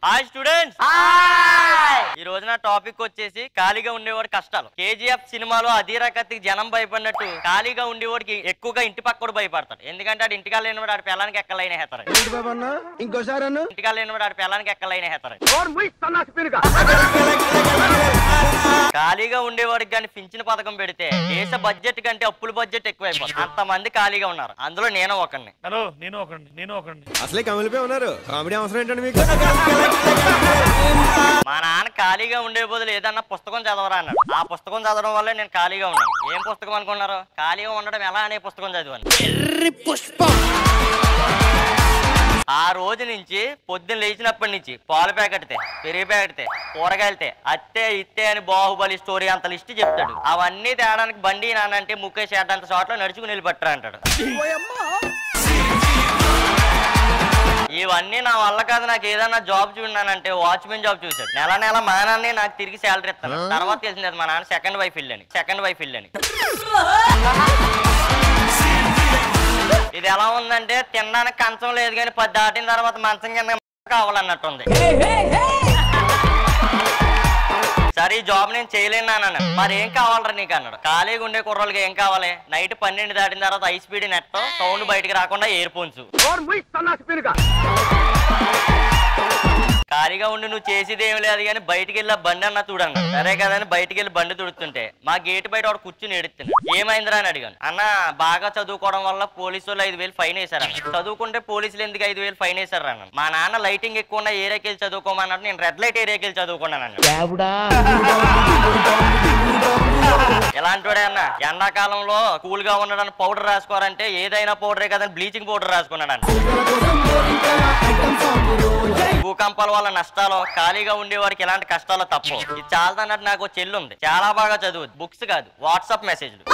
Hi students ఈ రోజు నా టాపిక్ వచ్చేసి ఖాళీగా ఉండేవాడు కష్టాలు కేజీఎఫ్ సినిమాలో అధీర కత్తికి జనం భయపడినట్టు ఖాళీగా ఉండేవాడికి ఎక్కువగా ఇంటి పక్కడు భయపడతాడు ఎందుకంటే ఆడు ఇంటికాలు లేనివాడు ఆడు పిల్లానికి ఎక్కలైన హెత్తరు ఏంటి బాబు అన్న ఇంకోసారి అన్న ఇంటికాలు లేనివాడు ఆడు పిల్లానికి ఎక్కలైన హెత్తరు పినుక ఖాళీగా ఉండేవాడికి కానీ పింఛన్ పథకం పెడితే దేశ బడ్జెట్ కంటే అప్పుల బడ్జెట్ ఎక్కువైపోతుంది అంత మంది ఖాళీగా ఉన్నారు అందులో నేను ఒకడిని హలో నేను ఒకటి నేను ఒకటి అసలే కమిలిపోయి ఉన్నారు కామెడీ అవసరం ఏంటండి మీకు మా నాన్న ఖాళీగా ఉండే బదులు ఏదన్నా పుస్తకం చదవరా అన్నాడు ఆ పుస్తకం చదవడం వల్ల నేను ఖాళీగా ఉన్నాను ఏం పుస్తకం అనుకున్నారు ఖాళీగా ఉండడం ఎలా అనే పుస్తకం చదివాను ఆ రోజు నుంచి పొద్దున్న లేచినప్పటి నుంచి పాలు ప్యాకెట్తే పెరిగి ప్యాకెట్తే కూరగాయలతే అత్తే ఇత్తే అని బాహుబలి స్టోరీ అంత లిస్ట్ చెప్తాడు అవన్నీ తేడానికి బండి నానంటే ముఖేష్ అంత చోట్ల నడుచుకుని వెళ్ళిపట్టరా అంటాడు ఇవన్నీ నా వల్ల కాదు నాకు ఏదైనా జాబ్ చూడానంటే వాచ్మెన్ జాబ్ చూశాడు నెల నెల మా నాన్నే నాకు తిరిగి శాలరీ ఇస్తాను తర్వాత తెలిసింది అది మా నాన్న సెకండ్ వైఫ్ ఇల్లని సెకండ్ వైఫ్ ఇల్లని ఇది ఎలా ఉందంటే తినడానికి కంచం లేదు కానీ పది దాటిన తర్వాత మంచం కింద కావాలన్నట్టుంది సరే ఈ జాబ్ నేను చేయలేను అన్నాను మరి ఏం కావాలరా నీకు అన్నాడు ఖాళీగా ఉండే కుర్రోళ్ళకి ఏం కావాలి నైట్ పన్నెండు దాటిన తర్వాత హై స్పీడ్ నెట్ సౌండ్ బయటికి రాకుండా ఇయర్ ఫోన్స్ పినుక ఖాళీగా ఉండి నువ్వు చేసేది ఏమి లేదు కానీ బయటికి వెళ్ళి ఆ బండి అన్న చూడన్న సరే కదని బయటికి వెళ్ళి బండి తుడుతుంటే మా గేట్ బయట వాడు కూర్చుని ఎడుతున్నాడు ఏమైందిరా అని అడిగాను అన్న బాగా చదువుకోవడం వల్ల పోలీసు వాళ్ళు ఐదు వేలు ఫైన్ వేశారన్న చదువుకుంటే పోలీసులు ఎందుకు ఐదు వేలు ఫైన్ వేశారు అన్న మా నాన్న లైటింగ్ ఎక్కువ ఉన్న ఏరియాకి వెళ్ళి చదువుకోమన్నాడు నేను రెడ్ లైట్ ఏరియాకి వెళ్ళి చదువుకున్నాను అన్న ఎలాంటి వాడే అన్న ఎండాకాలంలో కూల్ గా ఉండడానికి పౌడర్ రాసుకోవాలంటే ఏదైనా పౌడరే కదని బ్లీచింగ్ పౌడర్ రాసుకున్నాడు అన్న భూకంపాల వల్ల నష్టాలు ఖాళీగా ఉండేవారికి ఎలాంటి కష్టాలు తప్పవు ఇది చాలా అన్నట్టు నాకు ఓ చెల్లి ఉంది చాలా బాగా చదువు బుక్స్ కాదు వాట్సాప్ మెసేజ్లు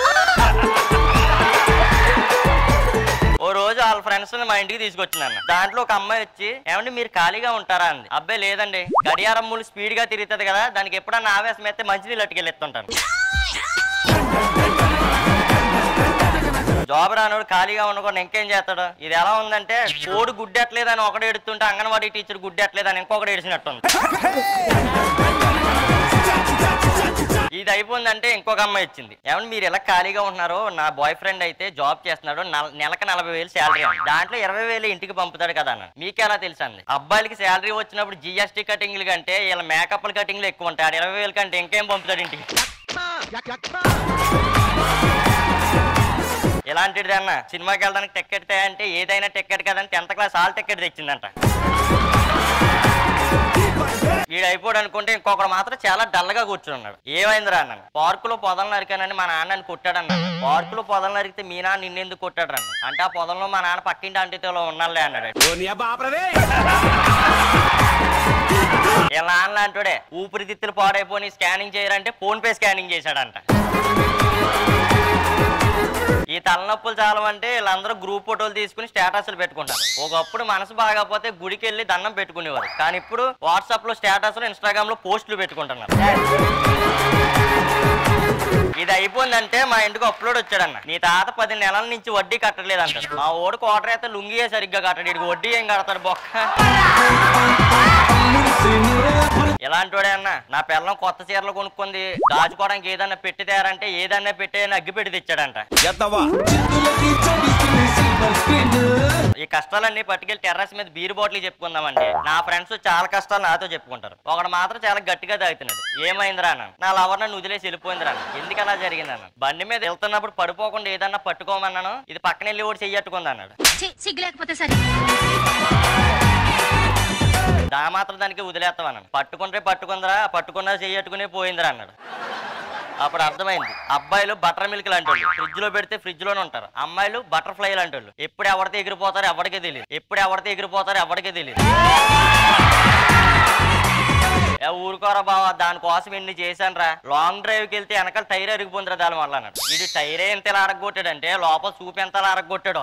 ఓ రోజు వాళ్ళ ఫ్రెండ్స్ మా ఇంటికి తీసుకొచ్చిందన్న దాంట్లో ఒక అమ్మాయి వచ్చి ఏమండి మీరు ఖాళీగా ఉంటారా అంది అబ్బాయి లేదండి గడియారం మూలు స్పీడ్ గా తిరుగుతుంది కదా దానికి ఎప్పుడన్నా ఆవేశం అయితే మంచినీళ్ళు అట్టుకెళ్ళి ఎత్తుంటాను జాబ్ రానోడు ఖాళీగా ఉండకుండా ఇంకేం చేస్తాడు ఇది ఎలా ఉందంటే కోడి గుడ్డెట్లేదని ఒకడు ఎడుతుంటే అంగన్వాడీ టీచర్ గుడ్డెట్లేదని ఇంకొకటి ఏడిచినట్టుంది ఇది అయిపోయిందంటే ఇంకొక అమ్మాయి ఇచ్చింది ఏమన్నా మీరు ఎలా ఖాళీగా ఉంటున్నారో నా బాయ్ ఫ్రెండ్ అయితే జాబ్ చేస్తున్నాడు నల- నెలకు నలభై వేలు శాలరీ దాంట్లో ఇరవై వేలు ఇంటికి పంపుతాడు కదా అన్న మీకు ఎలా తెలుసు అండి అబ్బాయిలకి శాలరీ వచ్చినప్పుడు జిఎస్టీ కటింగ్లు కంటే ఇలా మేకప్ల కటింగ్లు ఎక్కువ ఉంటాయి ఆడు ఇరవై వేలు కంటే ఇంకేం పంపుతాడు ఇంటికి ఇలాంటిది అన్న సినిమాకి వెళ్ళడానికి టికెట్ తే అంటే ఏదైనా టికెట్ కదంటే టెన్త్ క్లాస్ హాల్ టికెట్ తెచ్చిందంట వీడు అయిపోడు అనుకుంటే ఇంకొకడు మాత్రం చాలా డల్ గా కూర్చున్నాడు ఏమైందిరా అన్నాను పార్కులో పొదలు నరికానని మా నాన్న నన్ను కొట్టాడు అన్నాడు పార్కులో పొదలు నరికితే మీ నాన్న నిన్నెందుకు కొట్టాడు అన్న అంటే ఆ పొదల్లో మా నాన్న పక్కింటి అంటితో ఉన్నాలే అన్నాడు ఇలా నాన్న అంటాడే ఊపిరితిత్తులు పాడైపోయి స్కానింగ్ చేయరంటే ఫోన్ పే స్కానింగ్ చేశాడంట ఈ తలనొప్పులు చాలవంటే వీళ్ళందరూ గ్రూప్ ఫోటోలు తీసుకుని స్టేటస్లు పెట్టుకుంటారు ఒకప్పుడు మనసు బాగాపోతే గుడికి వెళ్ళి దండం పెట్టుకునేవారు కానీ ఇప్పుడు వాట్సాప్ లో స్టేటస్ ఇన్స్టాగ్రామ్ లో పోస్టులు పెట్టుకుంటున్నారు ఇది అయిపోయిందంటే మా ఇంటికి అప్లోడ్ వచ్చాడన్న నీ తాత పది నెలల నుంచి వడ్డీ కట్టలేదు అంటాడు మా ఓడి కోటర్ అయితే లుంగియే సరిగ్గా కట్టడు వీడికి వడ్డీ ఏం కడతాడు బొక్క ఎలాంటి వాడే అన్న నా పిల్లం కొత్త చీరలు కొనుక్కుంది దాచుకోవడానికి ఏదన్నా పెట్టి తేరంటే ఏదన్నా పెట్టే అగ్గి పెట్టి తెచ్చాడంట ఈ కష్టాలన్నీ పట్టుకెళ్ళి టెర్రస్ మీద బీర్ బాటిల్ చెప్పుకుందామంటే నా ఫ్రెండ్స్ చాలా కష్టాలు నాతో చెప్పుకుంటారు ఒకడు మాత్రం చాలా గట్టిగా తాగుతున్నాడు ఏమైందిరా అన్న నా లవర్ నన్ను వదిలేసి వెళ్ళిపోయిందిరా అన్న ఎందుకు అలా జరిగింది అన్న బండి మీద వెళ్తున్నప్పుడు పడిపోకుండా ఏదన్నా పట్టుకోమన్నాను ఇది పక్కన వెళ్ళి కూడా చెయ్యట్టుకుంది అన్నాడు ఛీ, సిగ్గు లేకపోతే సరే దా మాత్రం దానికి వదిలేస్తామన్నాను పట్టుకుంటే పట్టుకుందిరా పట్టుకున్నా చెయ్యట్టుకునే పోయిందిరా అన్నాడు అప్పుడు అర్థమైంది అబ్బాయిలు బటర్ మిల్క్ లాంటి వాళ్ళు ఫ్రిడ్జ్ లో పెడితే ఫ్రిడ్జ్ లోనే ఉంటారు అమ్మాయిలు బటర్ఫ్లై లాంటి వాళ్ళు ఎప్పుడు ఎవరితో ఎగిరిపోతారో ఎవరికే తెలియదు ఎప్పుడు ఎవరితో ఎగిరిపోతారో ఎవరికే తెలియదు ఏ ఊరుకోరా బావా దానికోసం ఎన్ని చేశాను రా లాంగ్ డ్రైవ్ కి వెళ్తే వెనకాల టైర్ అరిగిపోందిరా దాని వల్ల అన్నాడు ఇది టైరే ఎంత అరగొట్టాడంటే లోపల చూపు ఎంత అరగొట్టాడు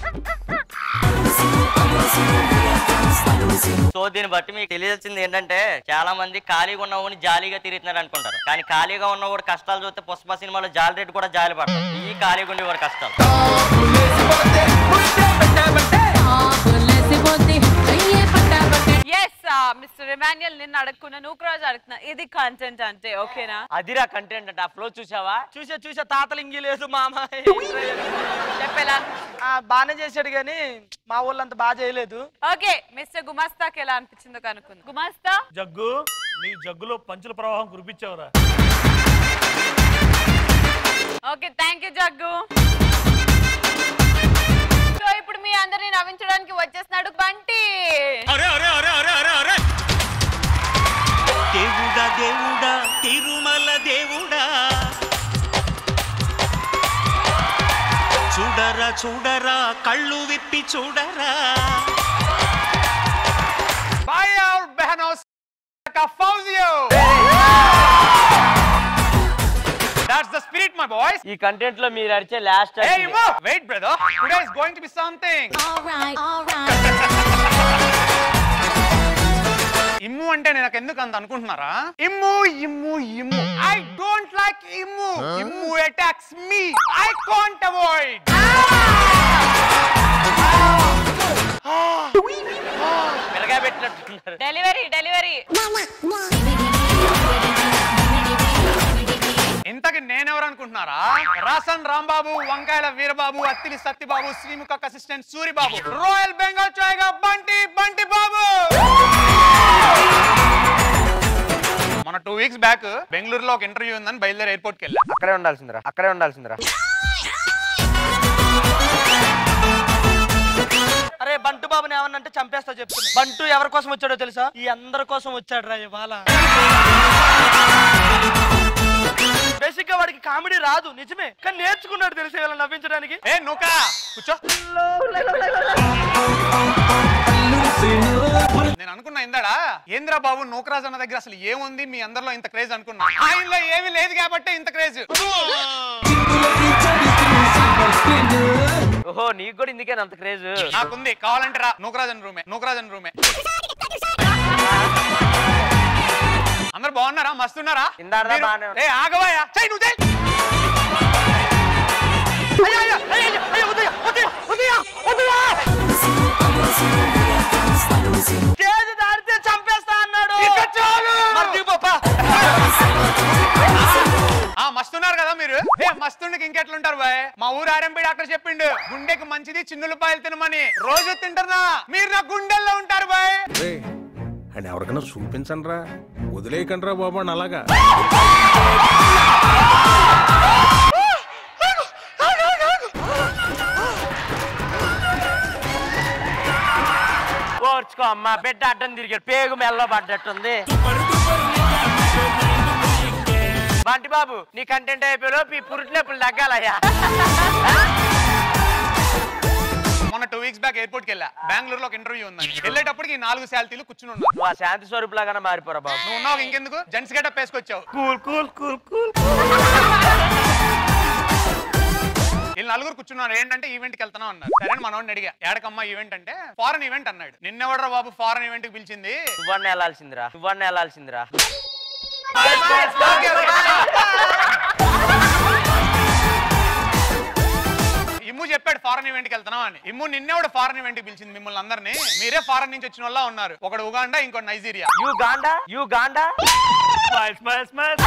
సో దీన్ని బట్టి మీకు తెలియాల్సింది ఏంటంటే చాలా మంది ఖాళీగా ఉన్నవాడిని జాలీగా తిరుగుతున్నాడు అనుకుంటారు కానీ ఖాళీగా ఉన్నవాడు కష్టాలు చూస్తే పుష్ప సినిమాలో జాలి రెడ్డి కూడా జాలి పడతారు ఈ ఖాళీగా ఉండేవాడు కష్టాలు ఆకులేసిపోతే అయ్యే పట్టాబట్టే ఎస్ మిస్టర్ ఇమాన్యుయల్ నిన్ను అడగకుండా నువ్వు రోజు అడుగుతున్నా ఇది కంటెంట్ అంటే ఓకేనా అదిరా కంటెంట్ అంటే ఆ ఫ్లో చూసావా చూసా చూసా తాతలింగి లేదు మామ చెప్పేలా ఆ, బానే చేశాడు కానీ మా వాళ్ళంతా బాగా చేయలేదు ఓకే మిస్టర్ గుమాస్తాకి ఎలా అనిపించిందో కనుక్కుందాం గుమాస్తా జగ్గు నీ జగ్గులో పంచుల ప్రవాహం కురిపించావురా okay thank you Jaggu so ఇప్పుడు మీ అందరిని నవ్వించడానికి వచ్చేస్తున్నాడు బంటి దేవుడా దేవుడా తిరుమల దేవుడా చూడరా చూడరా కళ్ళు విప్పి చూడరా Bye out, Behanos. Fauzio. That's the spirit, my boys. ఈ కంటెంట్ లో మీరు అడిచే last Hey, Imo. Wait, brother. Today is going to be something. ఇమ్ము అంటే నేను నాకు ఎందుకు అంత అనుకుంటున్నారా ఇమ్ము ఇమ్ము ఇమ్ము I don't like Immu Immu attacks me I can't avoid పిల్లగా పెట్టినట్టున్నారు డెలివరీ డెలివరీ ఇంతకి నేనెవరు అనుకుంటున్నారా రాసన్ రాంబాబు వంకాయల వీరబాబు అత్తిలి సత్తిబాబు శ్రీముఖ అసిస్టెంట్ సూరిబాబు రాయల్ బెంగాల్ చాయ్గా బంటి బంటి బాబు మన టూ వీక్స్ బ్యాక్ బెంగళూరులో ఒక ఇంటర్వ్యూ ఉందని బయలుదేరి ఎయిర్పోర్ట్కి వెళ్ళా అక్కడే ఉండాల్సిందిరా అక్కడే ఉండాల్సిందిరా అరే బంటు బాబుని ఏమన్నంటే చంపేస్తా చెప్తున్నా బంటు ఎవరి కోసం వచ్చాడో తెలుసా ఈ అందరి కోసం వచ్చాడు రా ఇవాళ బేసిక్ గా వాడికి కామెడీ రాదు నిజమే కానీ నేర్చుకున్నాడు తెలిసే వీళ్ళని నవ్వించడానికి ఏ నుకా కూర్చో నేను అనుకున్నా ఇందాడా ఏంద్రా బాబు నూకరాజ్ అన్న దగ్గర అసలు ఏముంది మీ అందరిలో ఇంత క్రేజ్ అనుకున్నా ఆయనలో ఏమీ లేదు కాబట్టి ఇంత క్రేజ్ ఓహో నీకు కూడా ఇందుకే అంత క్రేజ్ నాకుంది కావాలంటే రా నూకరాజ్ అన్న రూమే నూకరాజ్ అన్న రూమే అందరు బాగున్నారా మస్తున్నారా ఇందాడదా మీరు- బాగానే ఉన్నా. ఏ ఆగవాయా చెయ్యి నువ్వు చెయ్యి అయ్యో, అయ్యో, అయ్యో, అయ్యో, అయ్యో, ఉదయ, ఉదయ, ఉదయ, ఉదయ. స్టేజ్ దాడితే చంపేస్తా అన్నాడు ఇక చాలు. మరి దిగు పాపా. ఆ మస్తున్నారు కదా మీరు ఏ మస్తుండకి ఇంకెట్లుంటారు బాయ్ మా ఊరు ఆర్ఎంపీ డాక్టర్ చెప్పిండు గుండెకి మంచిది చిన్నులపాయలు తినమని రోజు తింటారా మీరు నా గుండెల్లో ఉంటారు బాయ్ అండ్ ఎవరికైనా చూపించండి రా వదిలేయకండి రా బాబు అని అలాగా ఓర్చుకో అమ్మా బిడ్డ అడ్డం తిరిగాడు పేగు మెల్లో పడ్డట్టుంది బంటి బాబు నీ కంటెంట్ అయిపోయాలో ఈ పురుటినొప్పులు తగ్గాలయ్యా మొన్న టూ వీక్స్ బ్యాక్ ఎయిర్పోర్ట్ కి వెళ్ళా బెంగళూరులో ఒక ఇంటర్వ్యూ ఉందని వెళ్ళేటప్పటికి ఈ నాలుగు శాలరీలు కూర్చుని ఉన్నారు నువ్వు ఆ శాంతి స్వరూప్ లాగానే మారిపోరా బాబు నువ్వు ఉన్నావు ఇంకెందుకు జెంట్స్ గెటప్ వేసుకొచ్చావు కూల్ కూల్ కూల్ కూల్ వీళ్ళు నలుగురు కూర్చున్నారు ఏంటంటే ఈవెంట్ కి వెళ్తున్నాం అన్నారు సరే అని మనోడిని అడిగా ఏడకమ్మా ఈవెంట్ అంటే ఫారెన్ ఈవెంట్ అన్నాడు నిన్నెవడరా బాబు ఫారెన్ ఈవెంట్ కి పిలిచింది నువ్వన్న వెళ్ళాల్సిందిరా నువ్వన్న వెళ్ళాల్సిందిరా ఇమ్ము చెప్పాడు ఫారెన్ ఈవెంట్ కి వెళ్తున్నాం అని ఇమ్ము నిన్నెవడు ఫారెన్ ఈవెంట్ కి పిలిచింది మిమ్మల్ని అందరినీ మీరే ఫారెన్ నుంచి వచ్చిన వాళ్ళ ఉన్నారు ఒకడు ఉగాండా ఇంకోటి Nigeria Uganda Uganda smile smile smile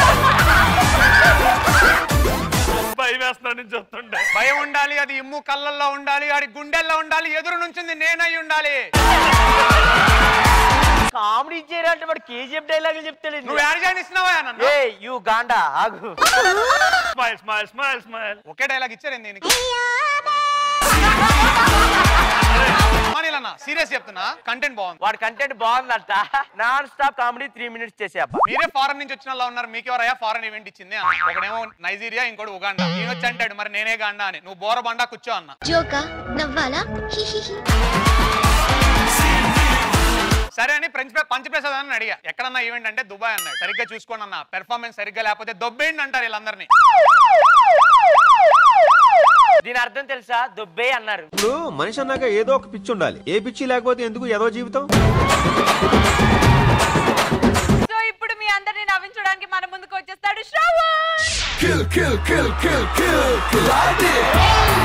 భయం వేస్తున్నాడు నుంచి వస్తుండే భయం ఉండాలి అది ఇమ్ము కళ్ళల్లో ఉండాలి ఆడి గుండెల్లో ఉండాలి ఎదురు నుంచింది నేనై ఉండాలి కామెడీ చేయాలంటే వాడు కేజీఎఫ్ డైలాగులు చెప్తాడు నువ్వు యాడ్ చేయని ఇస్తున్నావా నన్ను ఏ యూ గాండా ఆగు స్మైల్ స్మైల్ స్మైల్ స్మైల్ ఒకే డైలాగ్ ఇచ్చారు దీనికి సీరియస్ చెప్తున్నా కంటెంట్ బాగుంది వాడి కంటెంట్ బాగుందంట non stop comedy three minutes చేసే అబ్బా మీరే ఫారెన్ నుంచి వచ్చిన వాళ్ళు ఉన్నారు మీకు ఎవరయ్యా ఫారెన్ ఈవెంట్ ఇచ్చింది అన్న ఒకడేమో నైజీరియా ఇంకోటి ఉగాండా ఈయన వచ్చి అంటాడు మరి నేనే గాండా అని నువ్వు బోర బండా కూర్చో అన్న జోకా నవ్వాలా హిహిహి సరే అని ఫ్రెంచ్ పంచప్రసాద్ అని అడిగా ఎక్కడన్నా ఈవెంట్ అంటే దుబాయ్ అన్నాడు సరిగ్గా చూసుకోండి అన్న పెర్ఫార్మెన్స్ సరిగ్గా లేకపోతే దొబ్బేయండి అంటారు వీళ్ళందరినీ దీని అర్థం తెలుసా దుబ్బే అన్నారు ఇప్పుడు మనిషి అన్నాక ఏదో ఒక పిచ్చి ఉండాలి ఏ పిచ్చి లేకపోతే ఎందుకు ఏదో జీవితం సో ఇప్పుడు మీ అందరిని నవ్వించడానికి మన ముందుకు వచ్చేస్తాడు Shravan kill kill kill kill kill కిలాడి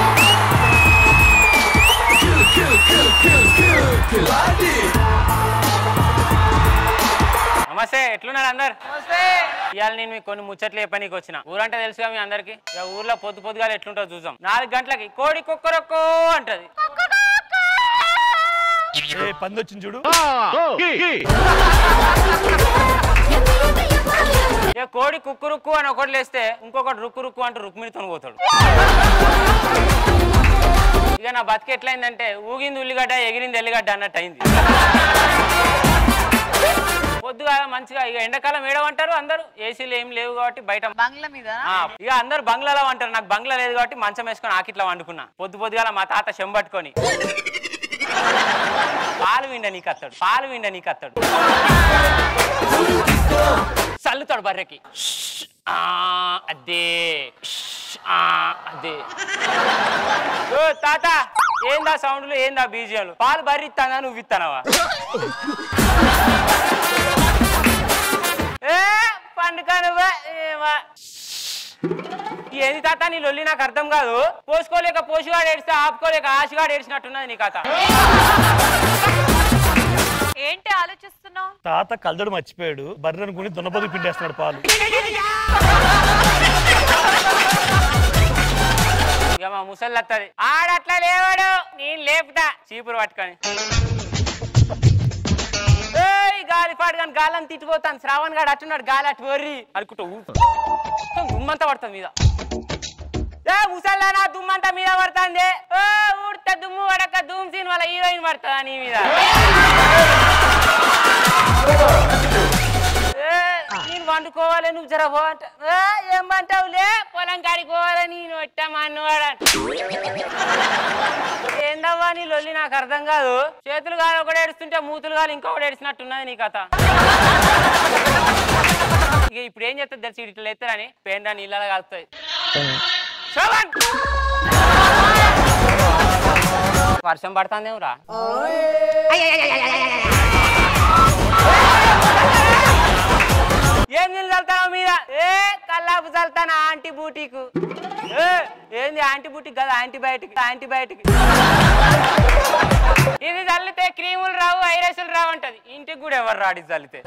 kill kill kill kill kill కిలాడి నమస్తే ఎట్లున్నారు అందరు ఇవాళ నేను మీకు కొన్ని ముచ్చట్లు చెప్పనీకి వచ్చిన ఊరంటే తెలుసుగా మీ అందరికి ఇక ఊర్లో పొద్దు పొద్దుగా ఎట్లుంటుందో చూద్దాం నాలుగు గంటలకి కోడి కుక్కరొక్కో అంటది ఏ పంది వచ్చింది చూడు ఇక కోడి కుక్కు రుక్కు అని ఒకటి లేస్తే ఇంకొకటి రుక్కు రుక్కు అంటూ రుక్మిణితో పోతాడు ఇక నా బతికి ఎట్లయిందంటే ఊగింది ఉల్లిగడ్డ ఎగిరింది ఎల్లిగడ్డ అన్నట్టు అయింది పొద్దుగా మంచిగా ఇక ఎండాకాలం ఏడవంటారు అందరూ ఏసీలు ఏం లేవు కాబట్టి బయట బంగ్లా మీద ఆ, ఇక అందరు బంగ్లాలో అంటారు నాకు బంగ్లా లేదు కాబట్టి మంచం వేసుకొని ఆకిట్లా వండుకున్నా పొద్దు పొద్దుగాల మా తాత చెంబట్టుకొని పాలు విండ నీకు అత్తాడు పాలు విండ నీకు అత్తాడు చల్లుతాడు బర్రెకి ఆ, అదే ఆ, అదే ఓ తాత ఏందా సౌండ్లు ఏందా బీజియాలు పాలు బర్రి ఇస్తానా నువ్వు ఇస్తానవా ఏ పండుగనువా ఏది తాత నీ లొల్లి నాకు అర్థం కాదు పోసుకోలేక పోషుగాడు ఏడిస్తే ఆపుకోలేక ఆశగాడు ఏడిచినట్టున్నది నీ కథ ఏంటి ఆలోచిస్తున్నావు తాత కల్దడు మర్చిపోయాడు బర్రెను కొని దున్నపోతు పిండేస్తున్నాడు పాలు ఇక మా ముసలి వస్తుంది ఆడట్లా లేవాడు నేను లేపుతా చీపురు పట్టుకొని ఏయ్, గాలి పాడు కానీ గాలని తిట్టిపోతాను శ్రావణ్ గాడు అట్టున్నాడు గాలి అటు వర్రి అనుకుంటా ఊ- మొత్తం దుమ్మంతా పడుతుంది మీద ఏ ముసల్లానా దుమ్మంతా మీద పడుతుంది ఓ ఊడితే దుమ్ము పడక ధూమ్ సీన్ వాళ్ళ హీరోయిన్ పడుతుందా నీ మీద ఏ, నేను వండుకోవాలి నువ్వు జర పో అంట ఏ, ఏం అంటావులే పొలం కాడికి పోవాలి నేను వచ్చామా అన్నవాడు ఏందవ్వా నీ లొల్లి నాకు అర్థం కాదు చేతులు కాదు ఒకటి ఏడుస్తుంటే మూతులు కాదు ఇంకొకటి ఏడిచినట్టున్నది నీ కథ ఇక ఇప్పుడు ఏం చేస్తుంది తెలిసి ఇట్లా ఎత్తారని పేండా నీళ్ళలో కలుపుతాయి శ్రవణ్! వర్షం పడుతుందేమరా ఏం నీళ్ళు చల్తావు మీద ఏ కల్లాపు చల్తాను ఆంటీ బూటీకు ఏ, ఏంది యాంటీ బూటిక్ కదా యాంటీబయాటిక్ యాంటీబయాటిక్ ఇది చల్లితే క్రీములు రావు వైరస్లు రావు అంటది ఇంటికి కూడా ఎవరు రాడు ఇది చల్లితే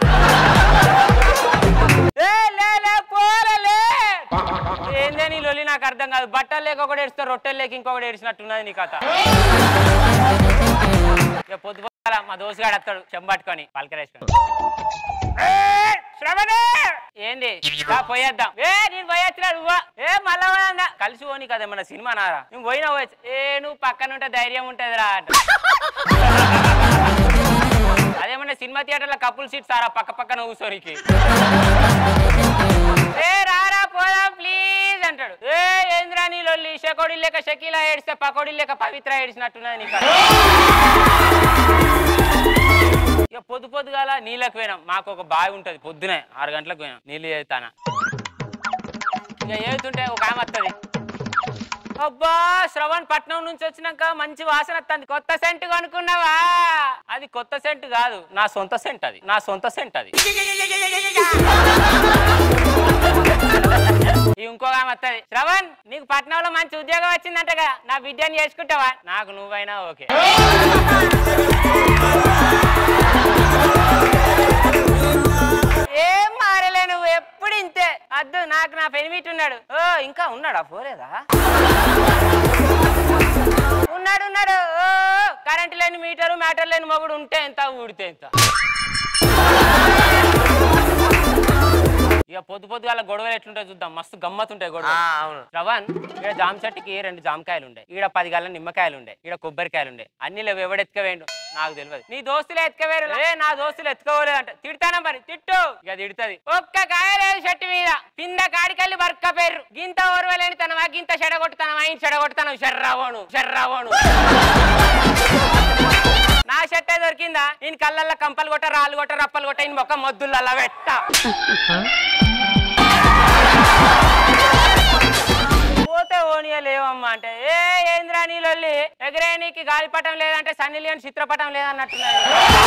ఏ, లే, లే, పోలే, లే. ఏందే నీ లొల్లి నాకు అర్థం కాదు బట్టలు లేక ఒకటి ఏడుస్తారు రొట్టెలు లేక ఇంకొకటి ఏడిచినట్టున్నది నీ కథ ఇక పొద్దు పొద్దుగాల మా దోసుగాడు వస్తాడు చెంబట్టుకొని పలకరేసుకొని ఏయ్, శ్రవణే! ఏంది రా పోయేద్దాం ఏ నేను పోయొచ్చినా నువ్వు ఏ మళ్ళా పోయన్నా. కలిసి పోని కదా మన సినిమా నారా నువ్వు పోయినా పోయచ్చు ఏ నువ్వు పక్కన ఉంటే ధైర్యం ఉంటదిరా అంట అదేమన్నా సినిమా థియేటర్లో కపుల్ సీట్ సారా పక్క పక్కన కూర్చోనికి ఏ రారా పోదాం ప్లీజ్ అంటాడు ఏ ఏంద్రా నీ లొల్లి షకోడి లేక షకీలా ఏడిస్తే పకోడి లేక పవిత్ర ఏడిచినట్టున్నది నీకు ఇక పొద్దు పొద్దుగాల నీళ్ళకి పోయినాం మాకు ఒక బావి ఉంటది పొద్దునే ఆరు గంటలకు పోయినాం నీళ్ళు చేస్తానా ఇక ఏతుంటే ఒక ఆమె వస్తుంది అబ్బా శ్రవణ్ పట్నం నుంచి వచ్చినాక మంచి వాసన వస్తుంది కొత్త సెంట్ కొనుక్కున్నావా అది కొత్త సెంట్ కాదు నా సొంత సెంట్ అది నా సొంత సెంట్ అది ఈ ఇంకో ఆమె వస్తుంది శ్రవణ్ నీకు పట్నంలో మంచి ఉద్యోగం వచ్చిందంటగా నా బిడ్డని చేసుకుంటావా నాకు నువ్వైనా ఓకే ఏం మారలే నువ్వు ఎప్పుడు ఇంతే అద్దు నాకు నా పెనిమిటి ఉన్నాడు ఓ ఇంకా ఉన్నాడా పోలేదా ఉన్నాడు ఉన్నాడు ఓ కరెంట్ లేని మీటరు మ్యాటర్ లేని మొగుడు ఉంటే ఎంత ఊడితే ఎంత ఇక పొద్దు పొద్దుగాల గొడవలు ఎట్లుంటాయి చూద్దాం మస్తు గమ్మతుంటాయి గొడవ అవును రవన్ ఇక్కడ జామ చెట్టుకి రెండు జామకాయలు ఉండే ఈడ పది గల్ల నిమ్మకాయలు ఉండే ఈడ కొబ్బరికాయలు ఉండే అన్ని లేవు ఎవడు ఎత్తుకవేండు నాకు తెలియదు నీ దోస్తులే ఎత్తుకవేరు ఏ నా దోస్తులు ఎత్తుకోలేదంట తిడతానా మరి తిట్టు ఇక తిడుతుంది ఒక్క కాయ లేదు చెట్టు మీద కింద కాడికెళ్ళి బర్క పేరు గింత ఓర్వలేని తనవా గింత చెడగొట్టుతానవా ఆయన చెడగొట్టుతాను షర్రావోను షర్రావోను నా షర్టే దొరికిందా నేను కళ్ళల్లో కంపలు కొట్ట రాళ్ళు కొట్ట రప్పలు కొట్ట ఈయన మొక్క మొద్దులల్లా పెట్ట పోతే ఓనియా లేవమ్మా అంటే ఏ ఏంద్రా నీ లొల్లి ఎగరే నీకు గాలిపటం లేదంటే సన్నీ లేని చిత్రపటం లేదన్నట్టున్నది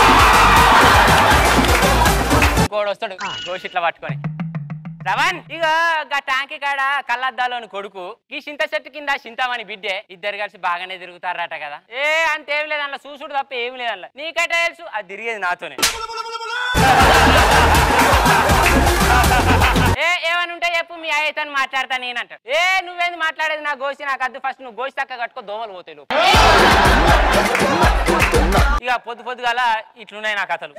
ఇంకోడు వస్తాడు గోషిట్లా పట్టుకొని రవన్ ఇక గా ట్యాంకి కాడ కళ్ళద్దాలోని కొడుకు ఈ చింత చెట్టు కింద చింతామని బిడ్డే ఇద్దరు కలిసి బాగానే తిరుగుతారట కదా ఏ అంతేం లేదు అందులో చూసుడు తప్ప ఏం లేదు అందులో నీకట్ట తెలుసు అది తిరిగేది నాతోనే ఏ ఏమని ఉంటే చెప్పు మీ అయ్యతో మాట్లాడతా నేనంట ఏ నువ్వేంది మాట్లాడేది నా గోసి నాకు అద్దు ఫస్ట్ నువ్వు గోసి తక్క కట్టుకో దోమలు పోతాయి లోపు. ఇక పొద్దు పొద్దుగాల ఇట్లున్నాయి నా కథలు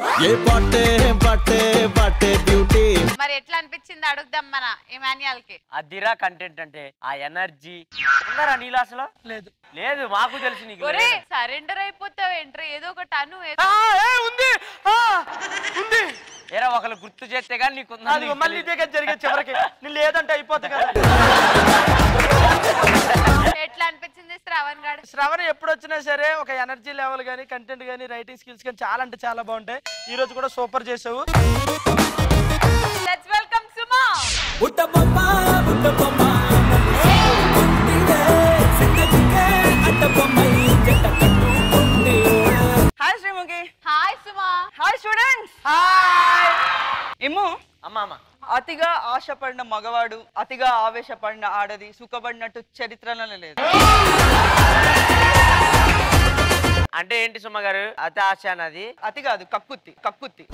మరి ఎట్లా అనిపించింది అడుగుదాం మన ఇమాన్యుయల్ కి అదిరా కంటెంట్ అంటే ఆ ఎనర్జీ ఉందరా నీళ్ళు అసలు లేదు లేదు మాకు తెలుసు నీకు ఒరే లేదు. సరెండర్ అయిపోతావు ఏంట్రా ఏదో ఒకటి అను ఏదో- ఆ, ఏ, ఉంది ఆ, ఉంది ఏరా ఒకళ్ళు గుర్తు చేస్తే కానీ నీకు ఉందని అది నీకు మళ్ళీ తెలీదు. ఇదే కదా జరిగే చివరికి నేను లేదంటే అయిపోద్ది కదా ఎట్లా అనిపించింది శ్రావణ్ గాడు శ్రవణ ఎప్పుడు వచ్చినా సరే ఒక ఎనర్జీ లెవెల్ కానీ కంటెంట్ కానీ రైటింగ్ స్కిల్స్ కానీ చాలా అంటే చాలా బాగుంటాయి ఈ రోజు కూడా సూపర్ చేసావు let's welcome Suma hi Sreemukhi hi Suma hi students hi Immu అమ్మా అమ్మ అతిగా ఆశపడిన మగవాడు అతిగా ఆవేశపడిన ఆడది సుఖపడినట్టు చరిత్రలోనే లేదు అంటే ఏంటి సుమ్మ గారు అతి ఆశ అన్నది అతి కాదు కక్కుత్తి కక్కుత్తి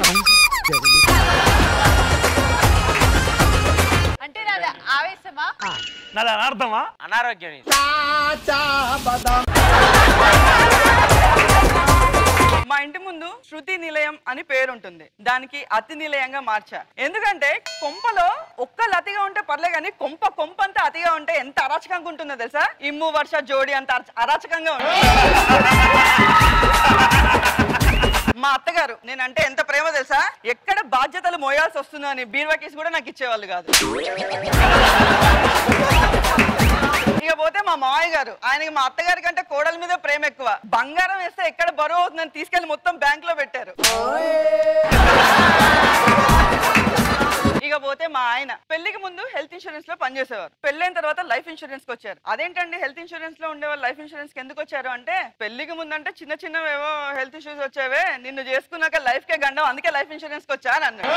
అంటే నాది ఆవేశమా నాది అనార్థమా అనారోగ్యం ఇది. మా ఇంటి ముందు శృతి నిలయం అని పేరు ఉంటుంది దానికి అతి నిలయంగా మార్చా ఎందుకంటే కొంపలో ఒక్కళ్ళు అతిగా ఉంటే పర్లే కానీ కొంప కొంప అంతా అతిగా ఉంటే ఎంత అరాచకంగా ఉంటుందో తెలుసా ఇమ్ము వర్ష జోడి అంత అరచ- అరాచకంగా ఉంటుంది మా అత్తగారు నేనంటే ఎంత ప్రేమ తెలుసా ఎక్కడ బాధ్యతలు మోయాల్సి వస్తుందో అని బీరువా కేసు కూడా నాకు ఇచ్చేవాళ్ళు కాదు ఇక పోతే మా మావయ్య గారు ఆయనకి మా అత్తగారి కంటే కోడల మీద ప్రేమ ఎక్కువ బంగారం వేస్తే ఎక్కడ బరువు అవుతుందని తీసుకెళ్లి మొత్తం బ్యాంక్ లో పెట్టారు ఇక పోతే మా ఆయన పెళ్లికి ముందు హెల్త్ ఇన్సూరెన్స్ లో పనిచేసేవారు పెళ్ళైన తర్వాత లైఫ్ ఇన్సూరెన్స్ కి వచ్చారు అదేంటండి హెల్త్ ఇన్సూరెన్స్ లో ఉండేవాళ్ళు లైఫ్ ఇన్సూరెన్స్ కి ఎందుకు వచ్చారు అంటే పెళ్లికి ముందు అంటే చిన్న చిన్నవేవో హెల్త్ ఇష్యూస్ వచ్చేవే నిన్ను చేసుకున్నాక లైఫ్ కే గండం అందుకే లైఫ్ ఇన్సూరెన్స్ కి వచ్చా అని అన్నాడు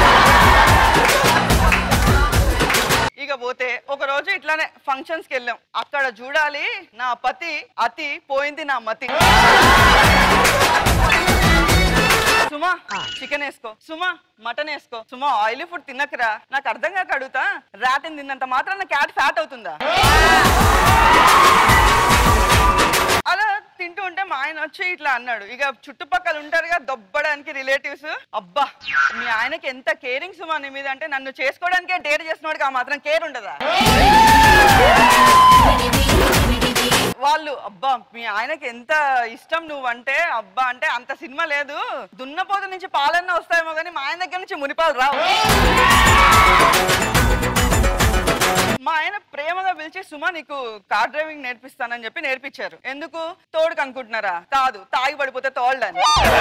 ఇక పోతే ఒక రోజు ఇట్లానే ఫంక్షన్స్ కి వెళ్ళాం అక్కడ చూడాలి నా పతి అతి పోయింది నా మతి సుమా చికెన్ వేసుకో సుమా మటన్ వేసుకో సుమా ఆయిలీ ఫుడ్ తిన్నకరా నాకు అర్థం కాక అడుగుతా రాటిని తిన్నంత మాత్రాన క్యాట్ ఫ్యాట్ అవుతుందా అలా తింటూ ఉంటే మా ఆయన వచ్చి ఇట్లా అన్నాడు ఇక చుట్టుపక్కల ఉంటారుగా దొబ్బడానికి రిలేటివ్స్ అబ్బా మీ ఆయనకి ఎంత కేరింగ్ సుమా నీ మీద అంటే నన్ను చేసుకోవడానికే డేర్ చేసినవాడికి ఆ మాత్రం కేర్ ఉండదా వాళ్ళు అబ్బా మీ ఆయనకి ఎంత ఇష్టం నువ్వంటే అబ్బా అంటే అంత సినిమా లేదు దున్నపోతు నుంచి పాలన్న వస్తాయేమో కానీ మా ఆయన దగ్గర నుంచి మునిపాలు రావు మా ఆయన ప్రేమగా పిలిచి సుమా నీకు కార్ డ్రైవింగ్ నేర్పిస్తానని చెప్పి నేర్పించారు ఎందుకు తోడుకు అనుకుంటున్నారా కాదు తాగి పడిపోతే తోళ్ళని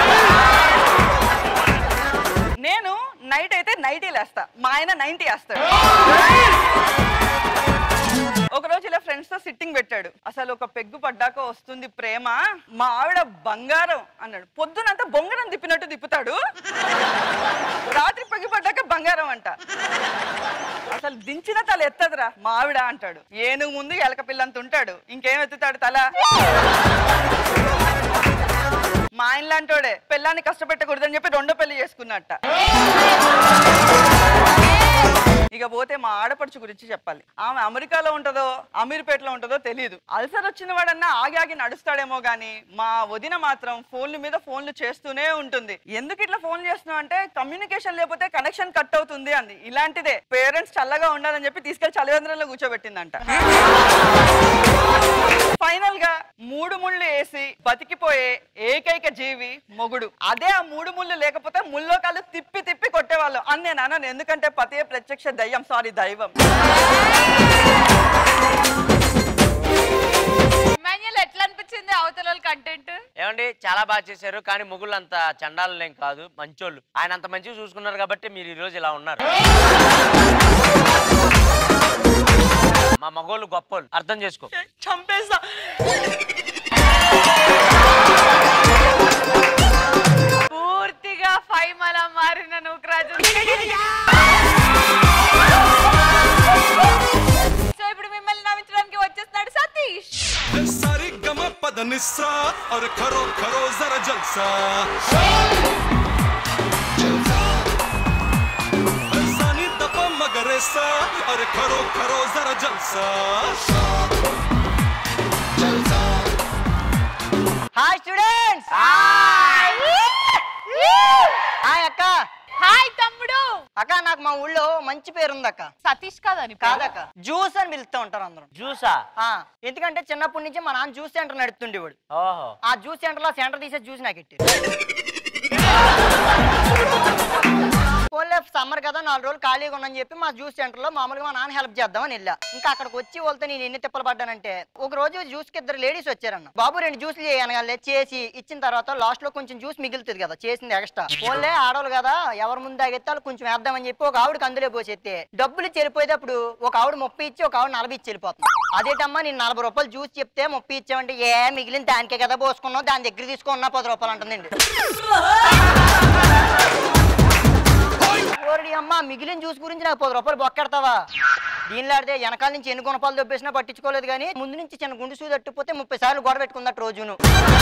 నేను నైట్ అయితే నైటీ లేస్తా మా ఆయన నైన్టీ వేస్తాడు ఒక రోజు ఇలా ఫ్రెండ్స్ తో సిట్టింగ్ పెట్టాడు అసలు ఒక పెగ్గు పడ్డాక వస్తుంది ప్రేమ మా ఆవిడ బంగారం అన్నాడు పొద్దునంతా బొంగరం తిప్పినట్టు తిప్పుతాడు రాత్రి పెగ్గు పడ్డాక బంగారం అంట అసలు దించిన తల ఎత్తదురా మా ఆవిడ అంటాడు ఏనుగు ముందు ఎలక పిల్లంత ఉంటాడు ఇంకేం ఎత్తుతాడు తల మా ఆయన లాంటోడే పెళ్ళాన్ని కష్టపెట్టకూడదని చెప్పి రెండో పెళ్లి చేసుకున్నట్ట ఇక పోతే మా ఆడపడుచు గురించి చెప్పాలి ఆమె అమెరికాలో ఉంటుందో అమీర్పేటలో ఉంటుందో తెలియదు అల్సర్ వచ్చిన వాడన్నా ఆగి ఆగి నడుస్తాడేమో గానీ మా వదిన మాత్రం ఫోన్ల మీద ఫోన్లు చేస్తూనే ఉంటుంది ఎందుకు ఇట్లా ఫోన్ చేస్తున్నావు అంటే కమ్యూనికేషన్ లేకపోతే కనెక్షన్ కట్ అవుతుంది అంది ఇలాంటిదే పేరెంట్స్ చల్లగా ఉండాలని చెప్పి తీసుకెళ్లి చలివేంద్రంలో కూర్చోబెట్టిందంట ఫైనల్ గా మూడు ముళ్ళు వేసి బతికిపోయే ఏకైక జీవి మొగుడు అదే ఆ మూడు ముళ్ళు లేకపోతే ముల్లోకాలు తిప్పి తిప్పి కొట్టేవాళ్ళు అని నేను అన్నాను ఎందుకంటే పతియే ప్రత్యక్ష దయ్యం సారీ దైవం ఇమాన్యుయల్ ఎట్లా అనిపించింది అవతల కంటెంట్ ఏమండి చాలా బాగా చేశారు కానీ మొగుళ్ళు అంత చండాలేం కాదు మంచోళ్ళు ఆయన అంత మంచిగా చూసుకున్నారు కాబట్టి మీరు ఈ రోజు ఇలా ఉన్నారు మా మగోళ్ళు గొప్పోళ్ళు అర్థం చేసుకో చంపేస్తా పూర్తిగా ఫైవ్ మలా మారిన నూకరాజు సో ఇప్పుడు మిమ్మల్ని నవ్వించడానికి వచ్చేస్తున్నాడు సతీష్ सारी गम पद निस्सा और खरो खरो जरा जलसा अरे करो करो जरा जलसा హాయ్ స్టూడెంట్స్ హాయ్ అక్క హాయ్ తమ్ముడు అక్క నాకు మా ఊళ్ళో మంచి పేరు ఉంది అక్క సతీష్ కాదని కాదక్క జ్యూస్ అని పిలుస్తూ ఉంటారు అందరూ జ్యూసా ఆ, ఎందుకంటే చిన్నప్పటి నుంచి మా నాన్న జ్యూస్ సెంటర్ నడుపుతుండేవాడు ఓహో ఆ జ్యూస్ సెంటర్ లో సెంటర్ తీసే జ్యూస్ నాకు ఇట్టి పోలే సమ్మర్ కదా నాలుగు రోజులు ఖాళీగా ఉన్నాని చెప్పి మా జ్యూస్ సెంటర్ లో మామూలుగా మా నాన్న హెల్ప్ చేద్దామని వెళ్ళా ఇంకా అక్కడికి వచ్చి వాళ్ళతో నేను ఎన్ని తిప్పలు పడ్డానంటే ఒక రోజు జ్యూస్ కి ఇద్దరు లేడీస్ వచ్చారన్న బాబు రెండు జ్యూస్లు చేయనగానే చేసి ఇచ్చిన తర్వాత లాస్ట్ లో కొంచెం జ్యూస్ మిగులుతుంది కదా చేసింది ఎక్స్ట్రా పోలే ఆడవాళ్ళు కదా ఎవరి ముందు తాగెత్తే వాళ్ళు కొంచెం వేద్దామని చెప్పి ఒక ఆవిడకి అందులో పోసేస్తే డబ్బులు చెల్లిపోయేటప్పుడు ఒక ఆవిడ ముప్పై ఇచ్చి ఒక ఆవిడ నలభై ఇచ్చి వెళ్ళిపోతుంది అదేటమ్మా నేను నలభై రూపాయలు జ్యూస్ చెప్తే ముప్పై ఇచ్చామంటే ఏ మిగిలిన దానికే కదా పోసుకున్నావు దాని దగ్గర తీసుకున్నా పది రూపాయలు అంటుందండి ఓరి అమ్మ మిగిలిన జ్యూస్ గురించి నాకు పది రూపాయలు బొక్కెడతావా దీనిలో ఆడితే వెనకాల నుంచి ఎన్ని గుణపాలు దొబ్బేసినా పట్టించుకోలేదు కానీ ముందు నుంచి చిన్న గుండు సూది తట్టిపోతే ముప్పై సార్లు గొడవ పెట్టుకుందట రోజును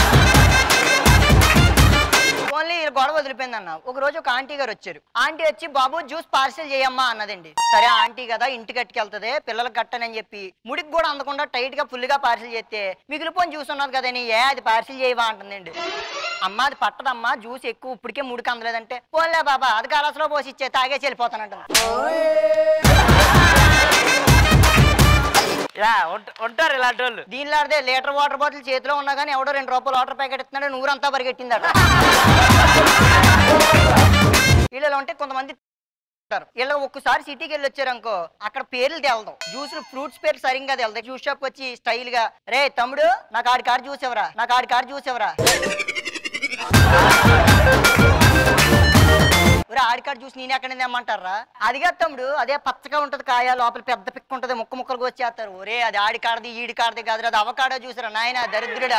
ఓన్లీ గొడవ వదిలిపోయిందన్న ఒక రోజు ఒక ఆంటీ గారు వచ్చారు ఆంటీ వచ్చి బాబు జ్యూస్ పార్సల్ చేయమ్మా అన్నదండి సరే ఆంటీ కదా ఇంటికి కట్టుకెళ్తది పిల్లలకు కట్టనని చెప్పి ముడికి కూడా అందకుండా టైట్ గా ఫుల్ గా పార్సల్ చేస్తే మిగిలిపోయిన జ్యూస్ ఉన్నది కదని ఏ అది పార్సల్ చేయవా అంటుందండి అమ్మ అది పట్టదమ్మా జ్యూస్ ఎక్కువ ఇప్పటికే ముడికి అందలేదంటే పోలే బాబా అది గలాసులో పోసి ఇచ్చే తాగేసి వెళ్ళిపోతానంటుంది ఇలా ఉంట- ఉంటారు ఇలాంటి వాళ్ళు దీనిలో అదే లీటర్ వాటర్ బాటిల్ చేతిలో ఉన్నా కానీ ఎవడో రెండు రూపాయలు వాటర్ ప్యాకెట్ ఇస్తున్నాడు నూరంతా పరిగెట్టిందట వీళ్ళలో ఉంటే కొంతమంది ఉంటారు. వీళ్ళు ఒక్కసారి సిటీకి వెళ్ళి వచ్చారనుకో అక్కడ పేర్లు తెలదాం జ్యూస్ ఫ్రూట్స్ పేర్లు సరిగ్గా తెలదాం జ్యూస్ షాప్ వచ్చి స్టైల్ గా రే తమ్ముడు నాకు ఆడి కాడు జ్యూస్ ఎవరా నాకు ఆడి కాడు జ్యూస్ ఎవరా ఒరే ఆడికాడు చూసి నేను ఎక్కడ తెమ్మంటారా అది కాదు తమ్ముడు అదే పచ్చగా ఉంటది కాయ లోపల పెద్ద పిక్క ఉంటది ముక్క ముక్కలుగా వచ్చేస్తారు ఒరే అది ఆడికాడది ఈడి కాడది కాదు అది అవకాడో చూసారా నాయన దరిద్రుడా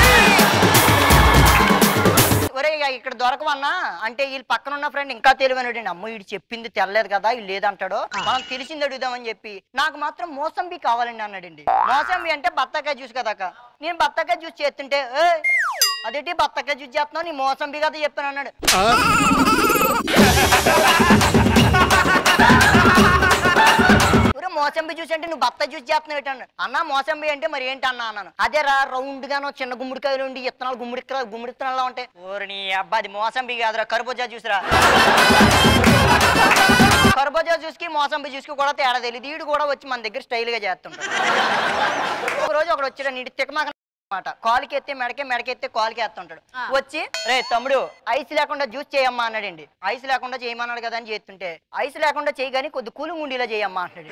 ఒరే ఇక ఇక్కడ దొరకవన్నా అంటే వీళ్ళు పక్కన ఉన్న ఫ్రెండ్ ఇంకా తెలివైనడు అమ్మ వీడు చెప్పింది తెల్లలేదు కదా వీళ్ళు లేదంటాడో మనం తెలిసింది అడుగుదామని చెప్పి నాకు మాత్రం మోసంబి కావాలండి అన్నాడండి మోసంబి అంటే బత్తాకాయ జ్యూస్ కదా అక్క. నేను బత్తాకాయ జ్యూస్ చేస్తుంటే "ఏ, అదేంటి బత్తాకాయ జ్యూస్ చేస్తున్నావు నీ మోసంబి కదా చెప్పాను అన్నాడు ఒరే మోసంబి జ్యూస్ అంటే నువ్వు బత్త జ్యూస్ చేస్తున్నావు ఏంటి అన్నాడు అన్న మోసంబి అంటే మరి ఏంటి అన్నా అన్నాను అదే రా రౌండ్ గానో చిన్న గుమ్మడికాయలు ఉండి ఇత్తనాలు గుమ్మడి గుమ్మడి ఇత్తనాలు ఉంటాయి ఓరి నీ అబ్బా అది మోసంబి కాదురా కర్బూజా జ్యూస్ రా కర్బూజా జ్యూస్ కి మోసంబి జ్యూస్ కి కూడా తేడా తెలియదు వీడు కూడా వచ్చి మన దగ్గర స్టైల్ గా చేస్తుంటాడు ఒక రోజు ఒకడు వచ్చాడు నీటి తిక్కమాక మాట కాలుకి ఎత్తే మెడకే మెడకెత్తే కాలుకి ఎత్తుంటాడు వచ్చి రే తమ్ముడు ఐస్ లేకుండా జ్యూస్ చేయమ్మా అన్నాడండి ఐస్ లేకుండా చేయమన్నాడు కదా అని చేస్తుంటే ఐస్ లేకుండా చేయి కానీ కొద్ది కూలింగ్ ఉండేలా చేయమ్మా అన్నాడు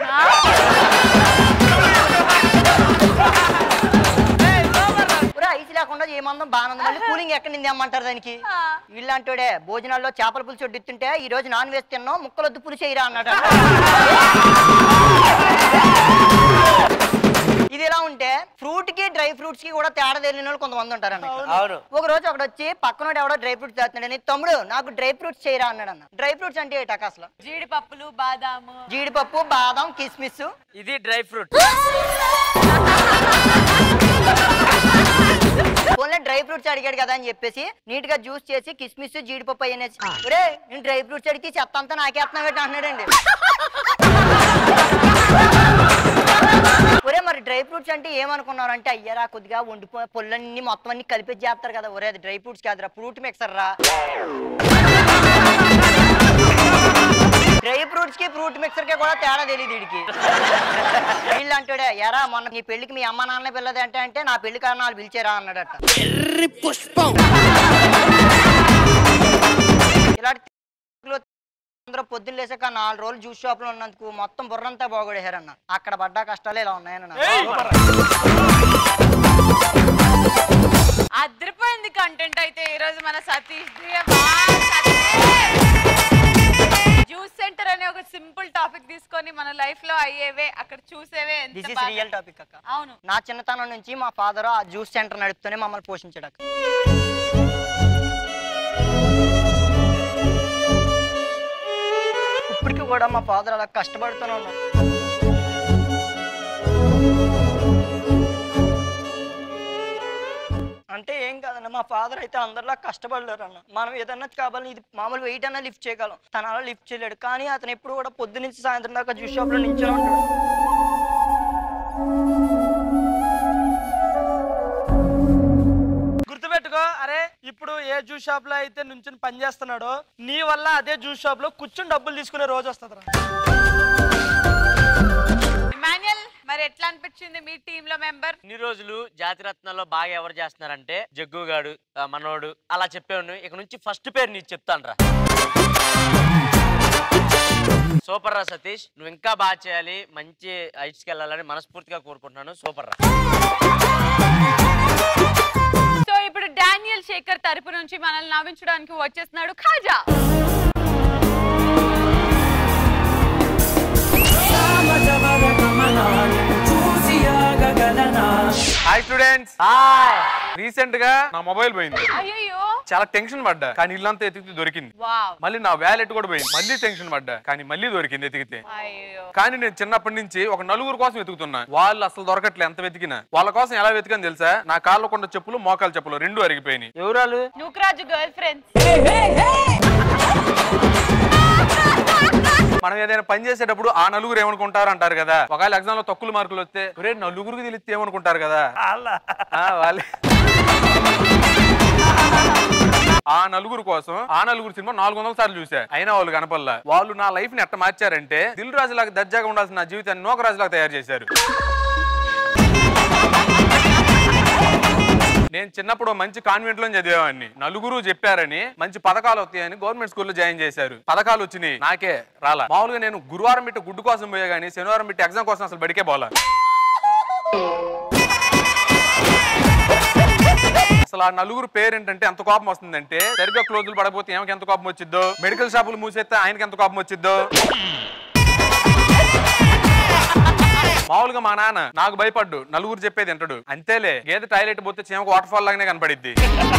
ఒరే, ఐస్ లేకుండా చేయమందాం బాగుంది మళ్ళీ కూలింగ్ ఎక్కడి నుంచి తెమ్మంటారు దానికి వీళ్ళంటాడే భోజనాల్లో చేపల పులుసు వడ్డిస్తుంటే ఈ రోజు నాన్ వెజ్ తిన్నాం ముక్కలొద్దు పులుసు వేయరా అన్నాడు ఇది ఎలా ఉంటే ఫ్రూట్ కి డ్రై ఫ్రూట్స్ కి కూడా తేడా తెలియని వాళ్ళు కొంతమంది ఉంటారన్న అవును ఒక రోజు ఒకడు వచ్చి పక్కనోడు ఎవడో డ్రై ఫ్రూట్స్ చేస్తున్నాడని తమ్ముడు నాకు డ్రై ఫ్రూట్స్ చేయరా అన్నాడు అన్న డ్రై ఫ్రూట్స్ అంటే ఏంటి అక్క అసలు జీడిపప్పులు బాదాము జీడిపప్పు బాదం కిస్మిస్ ఇది dry fruit only dry fruits అడిగాడు కదా అని చెప్పేసి నీట్ గా జ్యూస్ చేసి కిస్మిస్ జీడిపప్పు అయ్యేసి ఒరే నేను డ్రై ఫ్రూట్స్ అడిగి చెత్త అంతా నాకేస్తున్నావు ఏంటి అంటున్నాడండి ఒరే మరి డ్రై ఫ్రూట్స్ అంటే ఏమనుకున్నారు అంటే అయ్యారా కొద్దిగా వండిపో పొల్లన్నీ మొత్తం అన్ని కలిపి చేస్తారు కదా ఒరే అది డ్రై ఫ్రూట్స్ కాదురా ఫ్రూట్ మిక్సర్ రా డ్రై ఫ్రూట్స్ కి ఫ్రూట్ మిక్సర్ కి కూడా తేడా తెలియదు వీడికి వీళ్ళు అంటాడే ఎరా మొన్న నీ పెళ్లికి మీ అమ్మ నాన్న పిల్లది అంటే అంటే నా పెళ్లి కారణాలు పిలిచారా అన్నాడట పుష్పం ఇలాంటి లో అందరూ పొద్దున్న లేసాక నాలుగు రోజులు జ్యూస్ షాప్ లో ఉన్నందుకు మొత్తం బుర్రంతా బాగొడేశారన్న అక్కడ పడ్డ కష్టాలు ఇలా ఉన్నాయన్న అదిరిపోయింది కంటెంట్ అయితే ఈ రోజు మన సతీష్ జ్యూస్ సెంటర్ అనే ఒక సింపుల్ టాపిక్ తీసుకొని మన లైఫ్ లో అయ్యేవే అక్కడ చూసేవే ఎంత దిస్ ఇస్ బాగా- రియల్ టాపిక్ అక్క అవును నా చిన్నతనం నుంచి మా ఫాదర్ ఆ జ్యూస్ సెంటర్ నడుపుతూనే మమ్మల్ని పోషించాడు అక్క ఇప్పటికి కూడా మా ఫాదర్ అలా కష్టపడుతూనే ఉన్నారు అంటే ఏం కాదన్న మా ఫాదర్ అయితే అందరిలా కష్టపడలేరు అన్న మనం ఏదన్నా కావాలని ఇది మామూలు వెయిట్ అన్నా లిఫ్ట్ చేయగలం తన అలా లిఫ్ట్ చేయలేడు కానీ అతను ఎప్పుడు కూడా పొద్దు నుంచి సాయంత్రం దాకా జ్యూస్ షాప్ లో నించొని ఉంటాడు గుర్తుపెట్టుకో అరే ఇప్పుడు ఏ జ్యూస్ షాప్ లో అయితే నుంచుని పని చేస్తున్నాడో నీ వల్ల అదే జ్యూస్ షాప్ లో కూర్చుని డబ్బులు తీసుకునే రోజు వస్తుంది ఇమాన్యుయల్ మరి ఎట్లా అనిపించింది మీ టీమ్ లో మెంబర్ ఇన్ని రోజులు జాతిరత్నాల్లో బాగా ఎవరు చేస్తున్నారంటే జగ్గుగాడు ఆ, మనోడు అలా చెప్పాను ఇక నుంచి ఫస్ట్ పేరు నీకు చెప్తాను రా సూపర్ రా సతీష్ నువ్వు ఇంకా బాగా చేయాలి మంచి హైట్స్కి వెళ్ళాలని మనస్ఫూర్తిగా కోరుకుంటున్నాను సూపర్ రా సో ఇప్పుడు డానియల్ శేఖర్ తరపు నుంచి మనల్ని నవ్వించడానికి వచ్చేస్తున్నాడు ఖాజా హాయ్ స్టూడెంట్స్ రీసెంట్ గా నా మొబైల్ పోయింది అయ్యో చాలా టెన్షన్ పడ్డా కానీ ఇల్లంతా ఎతికితే దొరికింది వావ్ మళ్ళీ నా వ్యాలెట్ కూడా పోయింది మళ్ళీ టెన్షన్ పడ్డా కానీ మళ్ళీ దొరికింది ఎతికితే అయ్యో కానీ నేను చిన్నప్పటి నుంచి ఒక నలుగురు కోసం వెతుకుతున్నా వాళ్ళు అసలు దొరకట్లే ఎంత వెతికినా వాళ్ళ కోసం ఎలా వెతికని తెలుసా నా కాళ్ళ కొండ చెప్పులు మోకాలు చెప్పులు రెండు అరిగిపోయినాయి ఎవరాలు నూకరాజు గర్ల్ ఫ్రెండ్స్ మనం ఏదైనా పని చేసేటప్పుడు ఆ నలుగురు ఏమనుకుంటారు అంటారు కదా ఒకవేళ ఎగ్జామ్ లో తక్కువ మార్కులు వస్తే ఒరే నలుగురికి తెలిస్తే ఏమనుకుంటారు కదా ఆ, వాళ్ళే ఆ నలుగురు కోసం ఆ నలుగురు సినిమా నాలుగు వందల సార్లు చూసా అయినా వాళ్ళు కనపల్లా వాళ్ళు నా లైఫ్ ని ఎట్ట మార్చారంటే దిల్ రాజు లాగా దర్జాగా ఉండాల్సిన నా జీవితాన్ని నోకరాజు లాగా తయారు చేశారు నేను చిన్నప్పుడు మంచి కాన్వెంట్ లో చదివేవాడిని నలుగురు చెప్పారని మంచి పథకాలు వస్తాయని గవర్నమెంట్ స్కూల్లో జాయిన్ చేశారు పథకాలు వచ్చినాయి నాకే రాలా మామూలుగా నేను గురువారం పెట్టి గుడ్డు కోసం పోయా గానీ శనివారం పెట్టి ఎగ్జామ్ కోసం అసలు బడికే పోలా అసలు ఆ నలుగురు పేరు ఏంటంటే ఎంత కోపం వస్తుందంటే సరిగ్గా క్లోజులు పడకపోతే ఏమకి ఎంత కోపం వచ్చిద్దో మెడికల్ షాపులు మూసేస్తే ఆయనకి ఎంత కోపం వచ్చిద్దో మామూలుగా మా నాన్న నాకు భయపడ్డు నలుగురు చెప్పేది వింటాడు అంతేలే గేదె టాయిలెట్ పోతే చీమకు వాటర్ ఫాల్ లాగానే కనపడిద్ది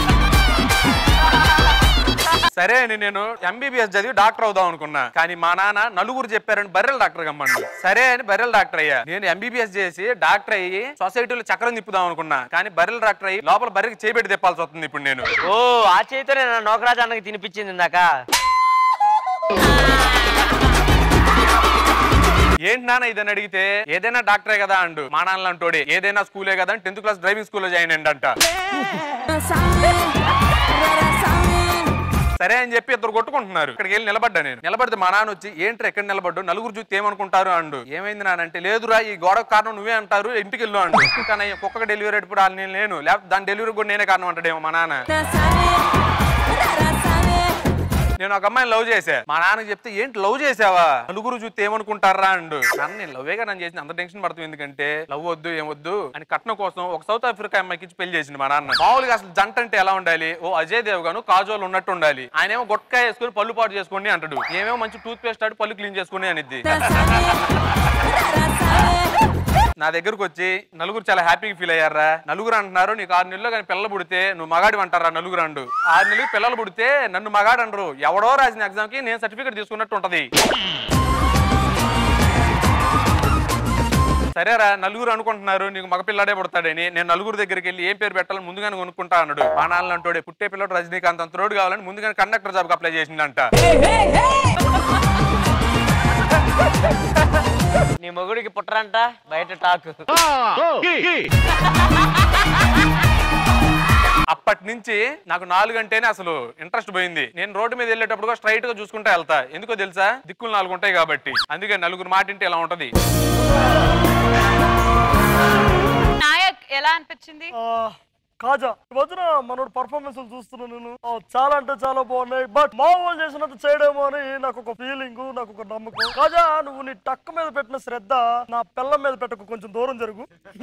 సరే అని నేను ఎంబీబీఎస్ చదివి డాక్టర్ అవుదాం అనుకున్నా కానీ మా నాన్న నలుగురు చెప్పారని బర్రెల డాక్టర్ కమ్మండి సరే అని బర్రెల డాక్టర్ అయ్యా నేను ఎంబీబీఎస్ చేసి డాక్టర్ అయ్యి సొసైటీలో చక్రం తిప్పుదాం అనుకున్నా కానీ బర్రెల డాక్టర్ అయ్యి లోపల బర్రెకి చేపెట్టి తిప్పాల్సి వస్తుంది ఇప్పుడు నేను ఓ ఆ చేతితోనే నా నోకరాజు అన్నకి తినిపించింది ఇందాక ఏంటి నాన్న ఇదని అడిగితే ఏదైనా డాక్టరే కదా అండు మా నాన్న అంటోడే ఏదైనా స్కూలే కదా టెన్త్ క్లాస్ డ్రైవింగ్ స్కూల్లో జాయిన్ అయ్యండి అంట సరే అని చెప్పి ఇద్దరు కొట్టుకుంటున్నారు ఇక్కడికి వెళ్ళి నిలబడ్డా నేను నిలబడితే మా నాన్న వచ్చి ఏంట్రా ఎక్కడ నిలబడ్డు నలుగురు చూస్తే ఏమనుకుంటారు అండు ఏమైంది నాన్న అంటే లేదురా ఈ గోడ కారణం నువ్వే అంటారు ఇంటికి వెళ్ళు అండు కానీ కుక్కకి డెలివరీ ఎప్పుడు వాళ్ళు నేను లేను లేకపోతే దాని డెలివరీ కూడా నేనే కారణం అంటాడేమో మా నాన్న నేను ఒక అమ్మాయిని లవ్ చేశా మా నాన్నకి చెప్తే ఏంటి లవ్ చేసావా నలుగురు చూస్తే ఏమనుకుంటారా అండు నాన్న నేను లవ్వేగా నన్ను చేసిన అంత టెన్షన్ పడుతుంది ఎందుకంటే లవ్ వద్దు ఏమొద్దు అని కట్నం కోసం ఒక సౌత్ ఆఫ్రికా అమ్మాయికి ఇచ్చి పెళ్లి చేసింది మా నాన్న మామూలుగా అసలు జంట అంటే ఎలా ఉండాలి ఓ అజయ్ దేవ్ గాను కాజోల్ ఉన్నట్టు ఉండాలి ఆయన ఏమో గొట్టకాయ వేసుకుని పళ్ళు పాటు చేసుకోండి అంటాడు ఏమేమో మంచి టూత్ పేస్ట్ ఆడి పళ్ళు క్లీన్ చేసుకోండి అనిద్ది నా దగ్గరకు వచ్చి నలుగురు చాలా హ్యాపీగా ఫీల్ అయ్యారా నలుగురు అంటున్నారు నీకు ఆరు నెలలు కానీ పిల్లలు పుడితే నువ్వు మగాడి అంటారా నలుగురు అండు ఆరు నెలలు పిల్లలు పుడితే నన్ను మగాడు అనరు ఎవడో రాసిన ఎగ్జామ్ కి నేను సర్టిఫికేట్ తీసుకున్నట్టు ఉంటది సరేరా నలుగురు అనుకుంటున్నారు నీకు మగ పిల్లాడే పుడతాడని నేను నలుగురు దగ్గరికి వెళ్ళి ఏం పేరు పెట్టాలని ముందుగానే కొనుక్కుంటా అన్నాడు మా నాన్న అంటోడే పుట్టే పిల్లడు రజనీకాంత్ అంత రోడ్డు కావాలని ముందుగానే కండక్టర్ జాబ్కి అప్లై చేసిందంట నీ మొగుడికి పుట్టరంట బయట టాక్ అప్పటి నుంచి నాకు నాలుగు అంటేనే అసలు ఇంట్రెస్ట్ పోయింది నేను రోడ్డు మీద వెళ్ళేటప్పుడు స్ట్రైట్ గా చూసుకుంటా వెళ్తా ఎందుకో తెలుసా దిక్కులు నాలుగు ఉంటాయి కాబట్టి అందుకే నలుగురు మాట ఇంటే ఇలా ఉంటది నాయక్ ఎలా అనిపించింది కాజా ఈ మధ్యన మనోడు పర్ఫార్మెన్స్ చూస్తున్నా నేను ఆ, చాలా అంటే చాలా బాగున్నాయి బట్ మా వాళ్ళు చేసినంత చేయడేమో అని నాకు ఒక ఫీలింగ్ నాకు ఒక నమ్మకం కాజా నువ్వు నీ టక్క మీద పెట్టిన శ్రద్ధ నా పిల్ల మీద పెట్టకు కొంచెం దూరం జరుగు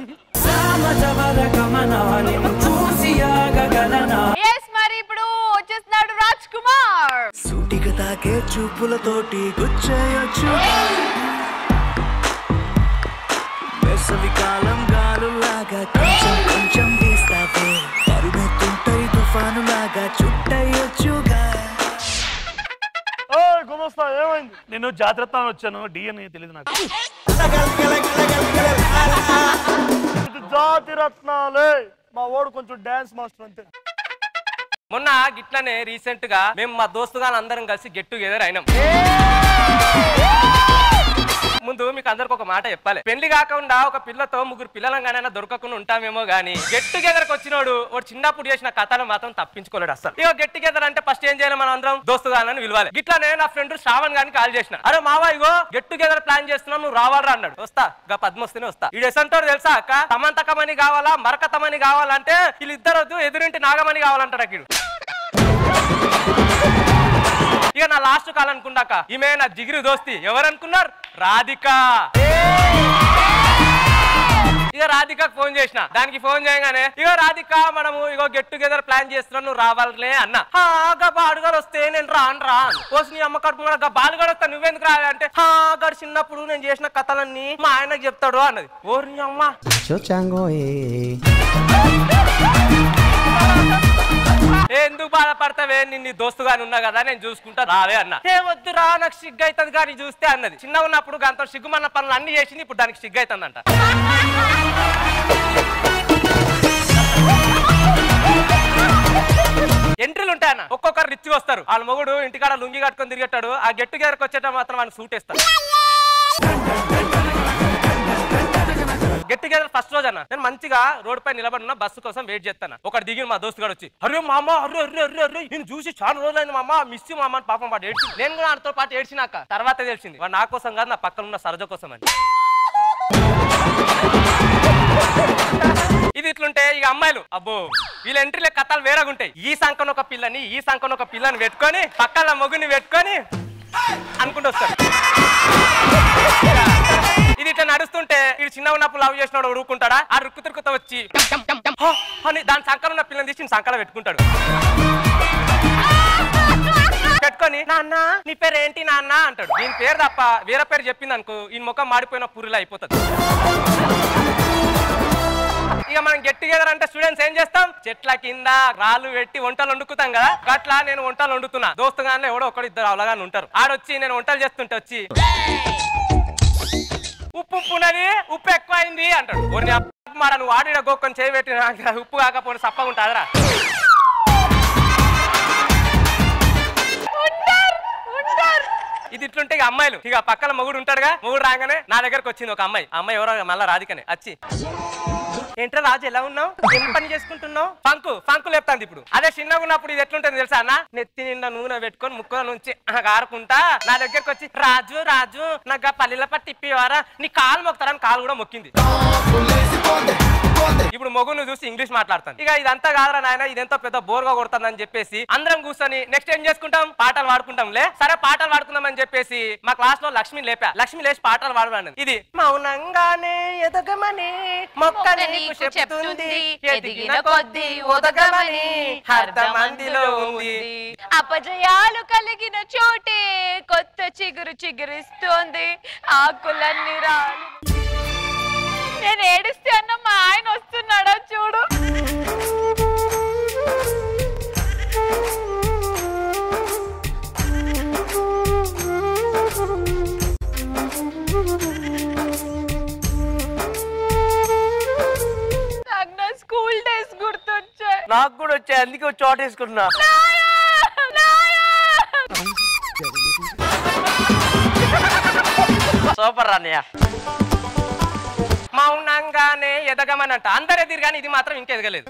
ఎస్ మరి ఇప్పుడు వచ్చేస్తున్నాడు రాజ్ కుమార్ సూటిగా తాకే చూపులతోటి గుచ్చేయొచ్చు వేసవి కాలం గాలులాగా కొంచెం కొంచెం వీస్తావే పరుమెత్తుంటరి తుఫాను లాగా చుట్టయ్యొచ్చుగా ఏ గుమస్తా ఏమైంది నేను జాగ్రత్త వచ్చాను డిఎన్ఏ తెలియదు నాకు ఇది జాతి రత్నాలే మా వాడు కొంచెం డాన్స్ మాస్టర్ అంతే మొన్న గిట్లనే రీసెంట్ గా మేము మా దోస్తుగాలు అందరం కలిసి గెట్ టుగెదర్ అయినాం ముందు మీకు అందరికి ఒక మాట చెప్పాలి పెళ్లి కాకుండా ఒక పిల్లతో ముగ్గురు పిల్లలంగానైనా దొరకకుండా ఉంటామేమో గానీ గెట్ టుగెదర్ కి వచ్చినోడు వాడు చిన్నప్పుడు చేసిన కథలు మాత్రం తప్పించుకోలేడు అసలు ఇక గెట్ టుగెదర్ అంటే ఫస్ట్ ఏం చేయాలి మనం అందరం దోస్తుగాలని పిలవాలి గిట్లనే నా ఫ్రెండ్ శ్రావణ్ గాని కాల్ చేసిన అరే మావా ఇగో గెట్ టుగెదర్ ప్లాన్ చేస్తున్నాం నువ్వు రావాలరా అన్నాడు వస్తా గా పద్మ వస్తేనే వస్తా ఈ ఎసంటోడు తెలుసా అక్క సమంతకమని కావాలా మరకతమని కావాలంటే వీళ్ళిద్దరు వద్దు ఎదురింటి నాగమని కావాలంటాడు అక్కడ ఇక నా లాస్ట్ కాల్ అనుకున్నాక ఈమె నా జిగిరి దోస్తి ఎవరు అనుకున్నారు రాధిక ఇక రాధికకు ఫోన్ చేసిన దానికి ఫోన్ చేయగానే ఇగో రాధిక మనము ఇగో గెట్ టుగెదర్ ప్లాన్ చేస్తున్నాం నువ్వు రావాలనే అన్న "హా, గా బాలుగారు వస్తే నేను రాను రా పోసి నీ అమ్మ కడుపు కూడా గా బాలుగాడు వస్తా నువ్వెందుకు రావాలి అంటే "హా, గాడు చిన్నప్పుడు నేను చేసిన కథలన్నీ మా ఆయనకు చెప్తాడు అన్నది ఓరి నీ అమ్మ ఏ, ఎందుకు బాధపడతావే నిన్ను దోస్తుగాని ఉన్నా కదా నేను చూసుకుంటా రావే అన్న ఏ వద్దు రా నాకు సిగ్గు అవుతుంది కానీ చూస్తే అన్నది చిన్న ఉన్నప్పుడు గంత సిగ్గుమన్న పనులు అన్ని చేసింది ఇప్పుడు దానికి సిగ్గు అవుతుందంట ఎంట్రీలు ఉంటాయన్న ఒక్కొక్కరు రిచ్గా వస్తారు వాళ్ళ మొగుడు ఇంటికాడ లుంగి కట్టుకొని తిరిగేటాడు ఆ గెట్ టుగెదర్కి వచ్చేట మాత్రం వాళ్ళు సూట్ వేస్తారు గెట్ టుగెదర్ ఫస్ట్ రోజు అన్న నేను మంచిగా రోడ్ పై నిలబడిన బస్సు కోసం వెయిట్ చేస్తాను ఒకటి దిగిన మా దోస్తు గారు వచ్చి అరే మామ అర్రే అర్రే అర్రే అర్రే నేను చూసి చాలా రోజులైంది మామ మిస్ మామ అని పాపం పాటు ఏడ్చి నేను కూడా ఆయనతో పాటు ఏడ్చినాక తర్వాత తెలిసింది వాడు నా కోసం కాదు నా పక్కన ఉన్న సరజ కోసం అని ఇది ఇట్లుంటే ఇక అమ్మాయిలు అబ్బో వీళ్ళ ఎంట్రీల కథలు వేరేగా ఉంటాయి ఈ సంకన ఒక పిల్లని ఈ సంకన ఒక పిల్లని పెట్టుకొని పక్కన మొగుని పెట్టుకొని అనుకుంటూ వస్తారు ఇది ఇట్లా నడుస్తుంటే ఇది చిన్న ఉన్నప్పుడు లవ్ చేసినాడు ఊరుకుంటాడా ఆ రుక్కు తిరుకుతా వచ్చి "హ" అని దాని సంకలం ఉన్న పిల్లని తీసి సంకల పెట్టుకుంటాడు పెట్టుకొని నాన్న నీ పేరు ఏంటి నాన్న అంటాడు దీని పేరు తప్ప వేరే పేరు చెప్పింది అనుకో ఈ ముఖం మాడిపోయిన పురిలా అయిపోతుంది ఇక మనం గెట్ టుగెదర్ అంటే స్టూడెంట్స్ ఏం చేస్తాం చెట్ల కింద రాళ్ళు పెట్టి వంటలు వండుకుతాం కదా గట్లా నేను వంటలు వండుతున్నా దోస్తుగానే ఎవడో ఒకడు ఇద్దరు అవలగానే ఉంటారు ఆడొచ్చి నేను వంటలు చేస్తుంటే వచ్చి ఉప్పు ఉప్పునది ఉప్పు ఎక్కువైంది అంటాడు ఓరి మాడ నువ్వు ఆడిన గోక్కొని చేయబెట్టి నాకు ఉప్పు కాకపోతే సప్పగా ఉంటుందిరా ఇది ఇట్లుంటే ఇక అమ్మాయిలు ఇక పక్కన మొగుడు ఉంటాడుగా మొగుడు రాగానే నా దగ్గరకు వచ్చింది ఒక అమ్మాయి ఆ అమ్మాయి ఎవరో మళ్ళీ రాధికనే వచ్చి ఏంట్రా రాజు ఎలా ఉన్నావు ఏం పని చేసుకుంటున్నావు ఫంకు ఫంకు లేపుతాంది ఇప్పుడు అదే చిన్నగా ఉన్నప్పుడు ఇది ఎట్లుంటుంది తెలుసా అన్న నెత్తి నిండా నూనె పెట్టుకొని ముక్కల నుంచి ఆరుకుంటా నా దగ్గరకు వచ్చి రాజు రాజు నాకు ఆ పల్లెల పట్టి ఇప్పివారా నీ కాలు మొక్తారని కాలు కూడా మొక్కింది ఇప్పుడు మొగును చూసి ఇంగ్లీష్ మాట్లాడతాను ఇక ఇదంతా కాదురా నాయన ఇదెంతో పెద్ద బోర్గా కొడుతుందని చెప్పేసి అందరం కూర్చొని నెక్స్ట్ ఏం చేసుకుంటాం పాటలు పాడుకుంటాంలే సరే పాటలు పాడుకుందాం అని చెప్పేసి మా క్లాస్ లో లక్ష్మి లేపా లక్ష్మి లేచి పాటలు పాడమన్నది ఇది మౌనంగానే ఎదగమని మొక్క నీకు చెప్తుంది ఎదిగిన కొద్దీ ఒదగమని అర్ధమందిలో ఉంది అపజయాలు కలిగిన చోటే కొత్త చిగురు చిగురిస్తోంది ఆకులన్నీ రాలి నేను ఏడిస్తే అన్న మా ఆయన వస్తున్నాడా చూడు నాకు నా స్కూల్ డేస్ గుర్తొచ్చాయి నాకు కూడా వచ్చాయి అందుకే చోట వేసుకున్నా సూపర్ అన్నయ్య మౌనంగానే ఎదగమనంట అందరు ఎదిరి కానీ ఇది మాత్రం ఇంకా ఎదగలేదు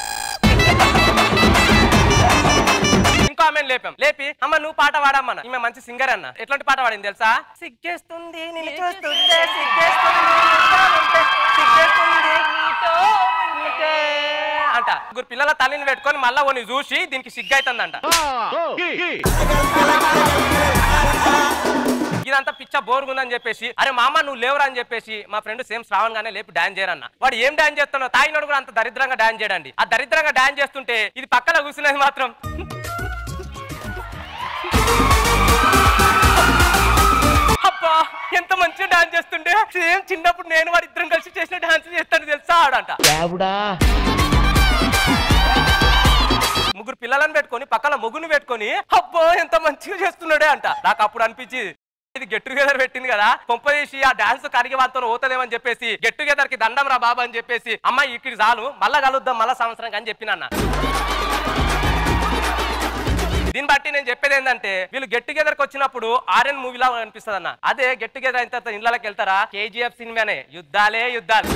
ఇంకో ఆమెను లేపాం లేపి అమ్మ నువ్వు పాట పాడమ్మన్న ఈమె మంచి సింగర్ అన్న ఎట్లాంటి పాట పాడింది తెలుసా సిగ్గేస్తుంది నిన్ను చూస్తుంటే సిగ్గేస్తుంది చూస్తుంటే సిగ్గేస్తుంది నీకే అంట ముగ్గురు పిల్లల తల్లిని పెట్టుకొని మళ్ళా కొన్ని చూసి దీనికి సిగ్గైతుందంట ఇదంతా పిచ్చ బోరుగుందని చెప్పేసి అరే మామ నువ్వు లేవురా అని చెప్పేసి మా ఫ్రెండ్ సేమ్ శ్రావణ్ గానే లేపి డాన్స్ చేయరన్న వాడు ఏం డాన్స్ చేస్తున్నావు తాగినోడు కూడా అంత దరిద్రంగా డాన్స్ చేయడండి ఆ దరిద్రంగా డాన్స్ చేస్తుంటే ఇది పక్కన కూర్చున్నది మాత్రం అబ్బా ఎంత మంచిగా డాన్స్ చేస్తుండే సేమ్ చిన్నప్పుడు నేను వాడు ఇద్దరం కలిసి చేసిన డాన్స్ చేస్తాడు తెలుసా ఆడంట ముగ్గురు పిల్లలను పెట్టుకొని పక్కన మొగుని పెట్టుకొని అబ్బో ఎంత మంచిగా చేస్తున్నాడే అంట నాకు అప్పుడు అనిపించి ఇది గెట్ టుగెదర్ పెట్టింది కదా కొంప చేసి ఆ డాన్స్ కరిగి వాళ్ళతో పోతుందేమని చెప్పేసి గెట్ టుగెదర్ కి దండం రా బాబా అని చెప్పేసి అమ్మాయి ఇక్కడ చాలు మళ్ళా కలుద్దాం మళ్ళా సంవత్సరం అని చెప్పిన దీన్ని బట్టి నేను చెప్పేది ఏంటంటే వీళ్ళు గెట్ టుగెదర్ కి వచ్చినప్పుడు ఆర్ఎన్ మూవీలా అనిపిస్తుంది అన్న అదే గెట్ టుగెదర్ అయిన తర్వాత ఇళ్ళకి వెళ్తారా కేజీఎఫ్ సినిమానే యుద్ధాలే యుద్ధాలు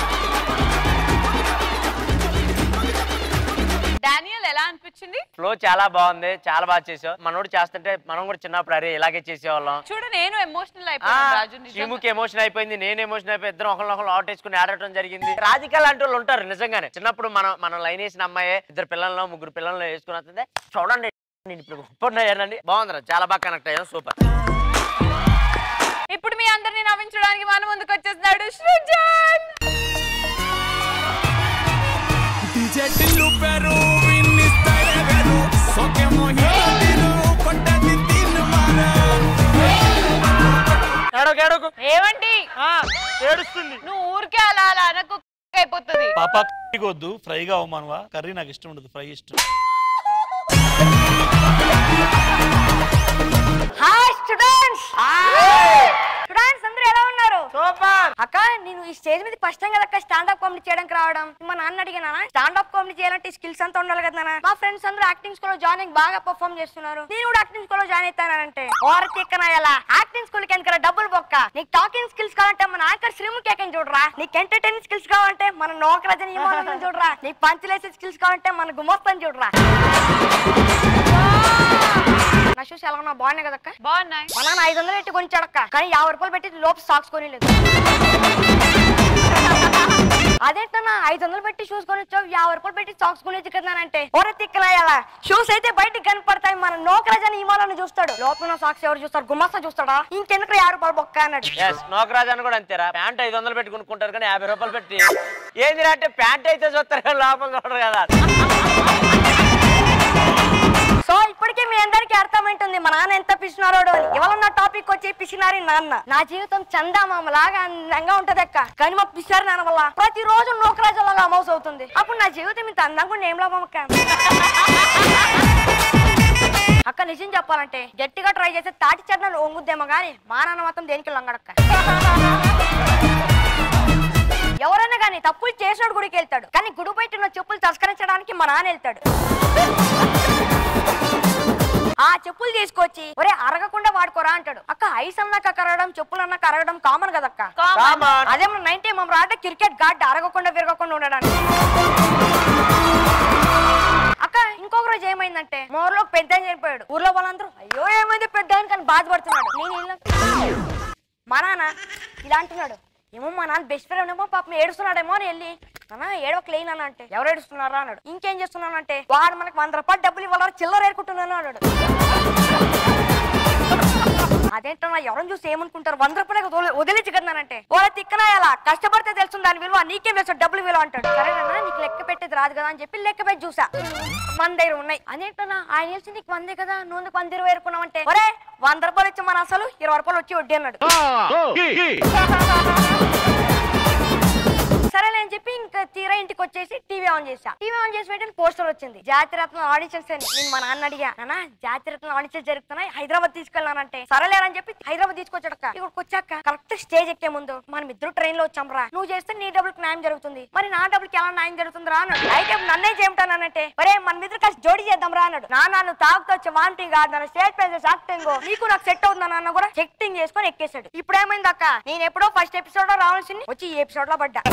డానియల్ ఎలా అనిపించింది ఫ్లో చాలా బాగుంది చాలా బాగా చేసావు మనోడు చేస్తుంటే మనం కూడా చిన్నప్పుడు అరే ఇలాగే చేసేవాళ్ళం చూడు నేను ఎమోషనల్ అయిపోయాను రాజు నిజంగా. శ్రీముఖి ఎమోషన్ అయిపోయింది నేను ఎమోషన్ అయిపోయి ఇద్దరం ఒకరినొకరు ఆట వేసుకుని ఆడటం జరిగింది రాధిక లాంటి వాళ్ళు ఉంటారు నిజంగానే చిన్నప్పుడు మనం మనం లైన్ వేసిన అమ్మాయి ఇద్దరు పిల్లల్లో ముగ్గురు పిల్లల్లో వేసుకుని వస్తుంది చూడండి నేను ఇప్పుడు గొప్ప అయ్యానండి బాగుందిరా చాలా బాగా కనెక్ట్ అయ్యాను సూపర్ ఇప్పుడు మీ అందరిని నవ్వించడానికి మన ముందుకు వచ్చేస్తున్నాడు సృజన్ DJ టిల్లు పెరు విన్ని స్టైల్ వెరు సోకే మోహిరు కొట్టది తిన్ మార ఏమండి ఏడుస్తుంది నువ్వు ఊరికే అలా అలా అనకు అయిపోతుంది పాప వద్దు ఫ్రైగా అవ్వమానవా కర్రీ నాకు ఇష్టం ఉండదు ఫ్రై ఇష్టం హాయ్ స్టూడెంట్స్ స్టూడెంట్స్ అందరూ ఎలా ఉన్నారు సూపర్ అక్క నేను ఈ స్టేజ్ మీద ఫస్ట్ టైం కదా స్టాండప్ కామెడీ చేయడానికి రావడం మా నాన్న అడిగినా స్టాండప్ కామెడీ చేయాలంటే స్కిల్స్ అంతా ఉండాలి కదా నాన్న మా ఫ్రెండ్స్ అందరూ యాక్టింగ్ స్కూల్ లో జాయిన్ అయ్యి బాగా పర్ఫామ్ చేస్తున్నారు నేను కూడా యాక్టింగ్ స్కూల్ లో జాయిన్ అవుతానంటే ఓరతి ఎక్కన ఎలా యాక్టింగ్ స్కూల్ కి ఎందుకు డబ్బులు బొక్క నీకు టాకింగ్ స్కిల్స్ కావాలంటే మన యాంకర్ శ్రీముఖి ఎక్కని చూడరా నీకు ఎంటర్టైనింగ్ స్కిల్స్ కావాలంటే మన నోకరాజన్ ఈ చూడరా నీకు పంచులేసే స్కిల్స్ కావాలంటే మన గుమస్తని చూడరా నా షూస్ ఎలా ఉన్నా బాగున్నాయి కదక్క బాగున్నాయి మా నాన్న ఐదు వందలు పెట్టి కొనిచ్చాడక్క కానీ యాభై రూపాయలు పెట్టి లోపు సాక్స్ కొనిలేదు అదేంటన్నా ఐదు వందలు పెట్టి షూస్ కొనిచ్చావు యాభై రూపాయలు పెట్టి సాక్స్ కొనేది కదా అంటే ఓరే తిక్కలాయాలా షూస్ అయితే బయటికి కనపడతాయి మన నోకరాజని హిమాలను చూస్తాడు లోపల సాక్స్ ఎవరు చూస్తారు గుమస్తా చూస్తాడా ఇంకెందుకు యాభై రూపాయలు బొక్క అన్నాడు ఎస్ నోకరాజు అని కూడా అంతేరా ప్యాంట్ ఐదు వందలు పెట్టి కొనుక్కుంటారు కానీ యాభై రూపాయలు పెట్టి ఏందిరా అంటే ప్యాంట్ అయితే చూస్తారు కానీ లోపల చూడరు కదా సో ఇప్పటికే మీ అందరికీ అర్థమైంటుంది మా నాన్న ఎంత పిసినారోడు అని ఇవాళ నా టాపిక్ వచ్చి పిసినారి నాన్న నా జీవితం చందామామ లాగా అందంగా ఉంటది అక్క కానీ మా పిసినారి నాన్న వల్ల ప్రతి రోజు నోకరాజు లాగా అమౌస్ అవుతుంది అప్పుడు నా జీవితం ఇంత అందంగా ఉండి ఏం లాభం అక్క అక్క నిజం చెప్పాలంటే గట్టిగా ట్రై చేస్తే తాటి చట్నాలు ఒంగుద్దేమో గానీ మా నాన్న మాత్రం దేనికి లొంగడక్క ఎవరైనా కానీ తప్పులు చేసినోడు గుడికి వెళ్తాడు కానీ గుడి బయట ఉన్న చెప్పులు తస్కరించడానికి మా నాన్న వెళ్తాడు ఆ చెప్పులు తీసుకొచ్చి ఒరే అరగకుండా వాడుకోరా అంటాడు అక్క ఐస్ అన్నాక కరగడం చెప్పులు అన్నాక అరగడం కామన్ కదక్క Common. అదే మన నైన్టీ మనం రాటే క్రికెట్ గాడ్ అరగకుండా విరగకుండా ఉండడానికి అక్క ఇంకొక రోజు ఏమైందంటే మా ఊర్లో పెద్ద ఆయన చనిపోయాడు ఊర్లో వాళ్ళందరూ అయ్యో ఏమైంది పెద్ద ఆయన కానీ బాధపడుతున్నాడు నేను వెళ్ళాను మా నాన్న ఇలా అంటున్నాడు ఏమో మా నాన్న బెస్ట్ ఫ్రెండ్ ఏమో పాపం ఏడుస్తున్నాడేమో అని వెళ్ళి నాన్న ఏడవక లేనా అంటే ఎవరు ఏడుస్తున్నారా అన్నాడు ఇంకేం చేస్తున్నాను అంటే వాడు మనకు వంద రూపాయలు డబ్బులు ఇవ్వాలి చిల్లర ఏరుకుంటున్నాను అన్నాడు అదేంటన్నా ఎవరిని చూసి ఏమనుకుంటారు వంద రూపాయలు వదిలి- వదిలేసి కదన్నానంటే వాళ్ళ తిక్కనా ఎలా కష్టపడితే తెలుస్తుంది దాని విలువ నీకేం తెలుసు డబ్బులు విలువ అంటాడు సరేనన్నా నీకు లెక్క పెట్టేది రాదు కదా అని చెప్పి లెక్క పెట్టి చూసా మన దగ్గర ఉన్నాయి అదేంటన్నా ఆయన తెలిసి నీకు వందే కదా నువ్వు ఎందుకు వంద ఇరవై ఏరుకున్నావు అంటే ఒరే వంద రూపాయలు వచ్చి మన అసలు ఇరవై రూపాయలు వచ్చి వడ్డీ అన్నాడు సరేలే అని చెప్పి ఇంకా తీరా ఇంటికి వచ్చేసి టీవీ ఆన్ చేసా టీవీ ఆన్ చేసి వెంటనే పోస్టర్ వచ్చింది జాతిరత్న ఆడిషన్స్ అని నేను మా నాన్న అడిగా నాన్న జాతిరత్న ఆడిషన్స్ జరుగుతున్నాయి హైదరాబాద్ తీసుకెళ్ళానంటే సరేలేరని చెప్పి హైదరాబాద్ తీసుకొచ్చాడక్క ఇక్కడికి వచ్చాక కరెక్ట్ స్టేజ్ ఎక్కే ముందు మనం ఇద్దరు ట్రైన్ లో వచ్చాం రా నువ్వు చేస్తే నీ డబ్బులకు న్యాయం జరుగుతుంది మరి నా డబ్బులకి ఎలా న్యాయం జరుగుతుంది రా అన్నాడు అయితే ఇప్పుడు నన్నే చేయమంటానంటే ఒరే మన మీద కలిసి జోడి చేద్దాం రా అన్నాడు నా నాన్న తాగుతూ వచ్చి వామిటింగ్ ఆడినాను స్టేట్ ప్రైజెస్ యాక్టింగ్ నీకు నాకు సెట్ అవుతుందా నాన్న కూడా చెక్టింగ్ చేసుకొని ఎక్కేశాడు ఇప్పుడు ఏమైంది అక్క నేను ఎప్పుడో ఫస్ట్ ఎపిసోడ్ లో రావాల్సింది వచ్చి ఈ ఎపిసోడ్ లో పడ్డా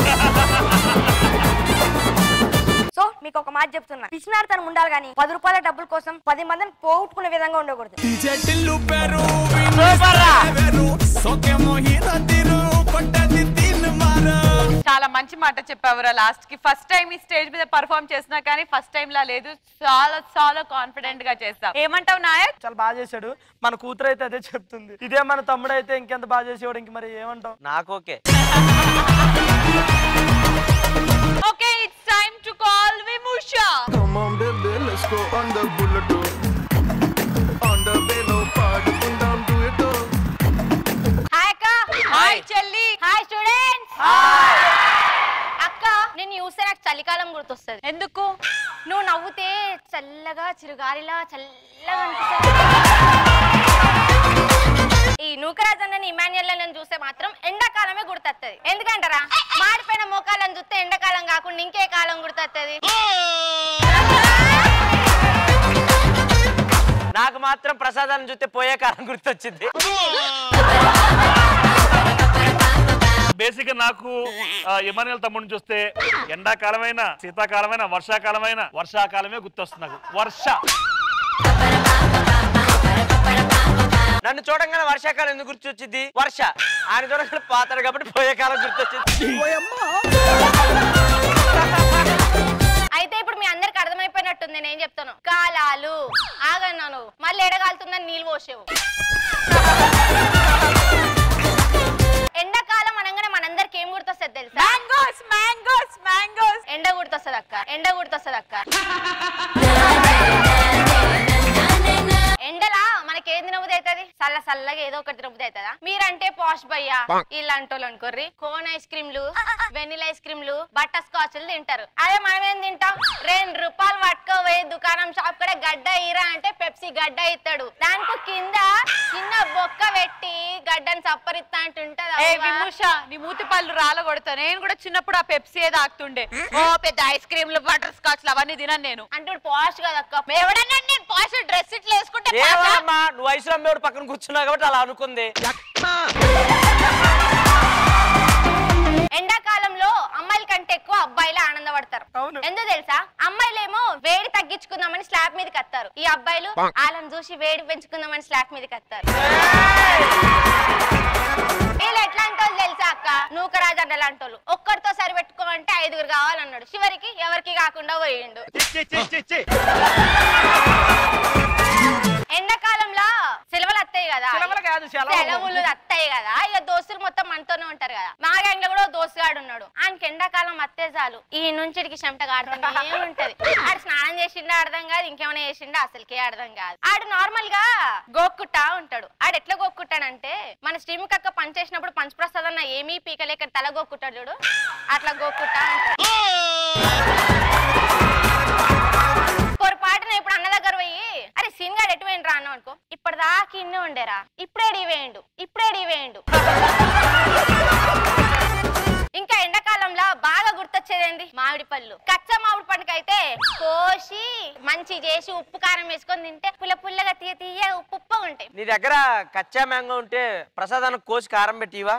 సో మీకు ఒక మాట చెప్తున్నా పిచ్చినారితనం ఉండాలి కానీ పది రూపాయల డబ్బుల కోసం పది మందిని పోగొట్టుకునే విధంగా ఉండకూడదు DJ టిల్లు పెరు విన్ని స్టైల్ వెరు సోకే మోహిరు కొట్టది తిన్ మార చాలా మంచి మాట చెప్పావురా లాస్ట్ కి ఫస్ట్ టైం ఈ స్టేజ్ మీద పర్ఫామ్ చేసినా కానీ ఫస్ట్ టైం లా లేదు చాలా చాలా కాన్ఫిడెంట్ గా చేస్తావు ఏమంటావు నాయక్ చాలా బాగా చేశాడు మన కూతురు అయితే అదే చెప్తుంది ఇదే మన తమ్ముడు అయితే ఇంకెంత బాగా చేసేవాడు ఇంక మరి ఏమంటావు నాకు okay okay it's time to call విముషా Come on baby let's go on the bullet on the vélo పాడుకుందాం duet హాయ్ అక్క హాయ్ చెల్లి హాయ్ స్టూడెంట్స్ అక్క నేను చూస్తే నాకు చలికాలం గుర్తొస్తుంది ఎందుకు నువ్వు నవ్వుతే చల్లగా చిరుగాలిలా చల్లగా అనిపిస్తుంది ఈ నూకరా నీళ్ళని చూస్తే మాత్రం ఎండాకాలమే గుర్తొస్తుంది ఎందుకంటారా మాడిపోయిన మోకాలను చూస్తే ఎండాకాలం కాకుండా ఇంకే కాలం గుర్తొస్తుంది నాకు మాత్రం ప్రసాదాలను చూస్తే పోయే కాలం గుర్తొచ్చింది బేసిక్ గా నాకు ఇమానియల్ తమ్ముడిని చూస్తే ఎండాకాలమైన శీతాకాలమైన వర్షాకాలమైన వర్షాకాలమే గుర్తొస్తుంది నాకు వర్ష నన్ను చూడంగానే వర్షాకాలం ఎందుకు గుర్తొచ్చింది వర్ష ఆయన చూడంగానే పాతాడు కాబట్టి పోయే కాలం గుర్తొచ్చింది అయితే ఇప్పుడు మీ అందరికి అర్థమైపోయినట్టుంది నేను చెప్తాను కాలాలు ఆగన్నాను మళ్ళీ ఎడగాలుతుందని నీళ్ళు పోసేవు ఎండాకాలం అనగానే మనందరికి ఏం గుర్తొస్తుంది తెలుసా మ్యాంగోస్ మ్యాంగోస్ మ్యాంగోస్ ఎండ గుర్తొస్తుంది అక్క ఎండ గుర్తొస్తుంది అక్క ఎండలా మనకి ఏం తినబుద్ధి అవుతుంది చల్ల చల్లగా ఏదో ఒకటి తినబుద్ధి అవుతుందా మీరంటే పాష్ బయ్యా ఇలాంటి వాళ్ళు అనుకోర్రి కోన్ ఐస్ క్రీమ్లు వెనిలా ఐస్ క్రీమ్లు బటర్ స్కాచ్లు తింటారు అదే మనం ఏం తింటాం రెండు రూపాయలు పట్టుకోపోయి దుకాణం షాప్ కూడా గడ్డ ఇరా అంటే పెప్సీ గడ్డ ఇస్తాడు దానికి కింద చిన్న బొక్క పెట్టి గడ్డని సప్పరిస్తా అంటుంటది ఏ అవ్వ. విమూష నీ మూతి పళ్ళు రాల కొడతా నేను కూడా చిన్నప్పుడు ఆ పెప్సీ ఏదో ఆగుతుండే ఓ పెద్ద ఐస్ క్రీమ్లు బటర్ స్కాచ్లు అవన్నీ తినను నేను అంటే పాష్ కదక్క ఎవడన్నా నేను పాష్ డ్రెస్ ఇట్లా వేసుకుంటే ఏమమ్మా నువ్వు వయసులో అమ్మేవాడు పక్కన కూర్చున్నావు కాబట్టి అలా అనుకుంది ఎండాకాలంలో అమ్మాయిల కంటే ఎక్కువ అబ్బాయిలు ఆనందపడతారు ఎందుకు తెలుసా అమ్మాయిలేమో వేడి తగ్గించుకుందామని స్లాబ్ మీదకి వస్తారు ఈ అబ్బాయిలు వాళ్ళని చూసి వేడి పెంచుకుందామని స్లాబ్ మీదకి వస్తారు వీళ్ళు ఎట్లాంటి వాళ్ళు తెలుసా అక్క నూకరాజు అడ్డ లాంటి వాళ్ళు ఒక్కరితో సరిపెట్టుకోమంటే ఐదుగురు కావాలన్నాడు చివరికి ఎవరికి కాకుండా పోయిండు ఎండాకాలంలో సెలవులు వస్తాయి కదా సెలవులు కాదు, సెలవులు. సెలవులు వస్తాయి కదా ఇక దోస్తులు మొత్తం మనతోనే ఉంటారు కదా మా గ్యాంగ్ లో కూడా ఓ దోస్తుగాడు ఉన్నాడు ఆయనకి ఎండాకాలం వస్తే చాలు ఈ నుంచి ఇడికి చెమట కాడుతూనే ఉంటది ఆడు స్నానం చేసిండా అర్థం కాదు ఇంకేమైనా చేసిండా అసలుకే అర్థం కాదు ఆడు నార్మల్ గా గోక్కుట్టా ఉంటాడు ఆడు ఎట్లా గోక్కుంటాడంటే మన స్ట్రీమ్ కక్క పని చేసినప్పుడు పంచప్రసాద్ అన్న ఏమీ పీకలేక తల గోక్కుంటాడు చూడు అట్లా గోక్కుంటా ఉంటాడు పొరపాటున ఇప్పుడు అన్న దగ్గర పోయి అరే సీన్ గాడు ఎటు వేయండి రా అన్న అనుకో ఇప్పటిదాకా ఇన్నే ఉండేరా ఇప్పుడేడి వేయండు ఇప్పుడేడి వేయండు ఇంకా ఎండాకాలంలో బాగా గుర్తొచ్చేదేంది మామిడి పళ్ళు కచ్చా మామిడి పండుకైతే కోసి మంచి చేసి ఉప్పు కారం వేసుకొని తింటే పుల్ల పుల్లగా తీయ తీయ ఉప్పు ఉప్పు ఉంటాయి నీ దగ్గర కచ్చా మ్యాంగో ఉంటే ప్రసాదానికి కోసి కారం పెట్టివా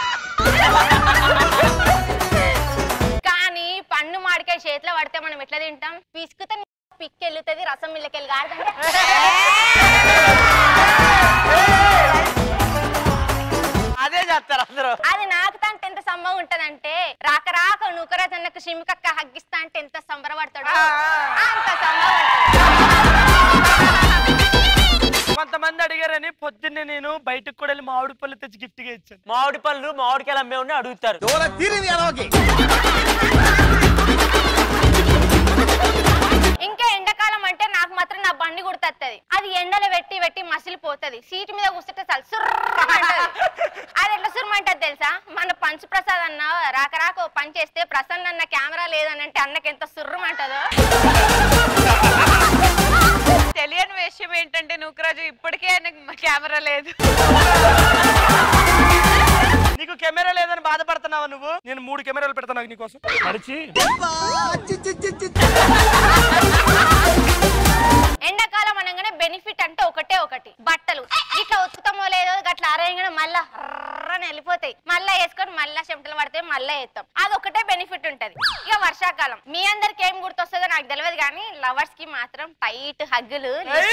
కానీ పండు మామిడికాయ చేతిలో పడితే మనం ఎట్లా తింటాం పిసుకుతే పిక్కెళ్ళుతుంది రసం మిల్లకెళ్ళి కాదంటే అదే చేస్తారు అందరూ అది నాకు తంటే ఎంత సంభవం ఉంటదంటే రాక రాక నూకరాజు అన్నకు షిమికక్క హగ్గిస్తా అంటే ఎంత సంబరపడతాడు అంత సంభవం కొంతమంది అడిగారని పొద్దున్నే నేను బయటకు కూడా వెళ్ళి మామిడి పళ్ళు తెచ్చి గిఫ్ట్ గా ఇచ్చాను మామిడి పళ్ళు మామిడికాయలు అమ్మే ఉండి అడుగుతారు ఇంకా ఎండాకాలం అంటే నాకు మాత్రం నా బండి గుర్తొస్తుంది అది ఎండలో పెట్టి పెట్టి మసిలిపోతది సీటు మీద కూర్చుంటే చాలు సుర్రమంటది అది ఎట్లా సుర్రమంటది తెలుసా మన పంచ ప్రసాద్ అన్న రాక రాక ఓ పని చేస్తే ప్రసన్న అన్న కెమెరా లేదని అంటే అన్నకి ఎంత సుర్రమంటదో తెలియని విషయం ఏంటంటే నూకరాజు ఇప్పటికే ఆయనకు కెమెరా లేదు నీకు కెమెరా లేదని బాధపడుతున్నావా నువ్వు నేను మూడు కెమెరాలు పెడతాను నీకోసం నడిచి ఎండాకాలం అనగానే బెనిఫిట్ అంటే ఒకటే ఒకటి బట్టలు ఇట్లా ఉతుకుతామో లేదో గట్లా అరేయంగానే మళ్ళా రర్రని వెళ్ళిపోతాయి మళ్ళా వేసుకొని మళ్ళా చెమటలు పడితే మళ్ళా వేస్తాం అది ఒకటే బెనిఫిట్ ఉంటది ఇక వర్షాకాలం మీ అందరికి ఏం గుర్తొస్తుందో నాకు తెలియదు కానీ లవర్స్ కి మాత్రం టైట్ హగ్గులు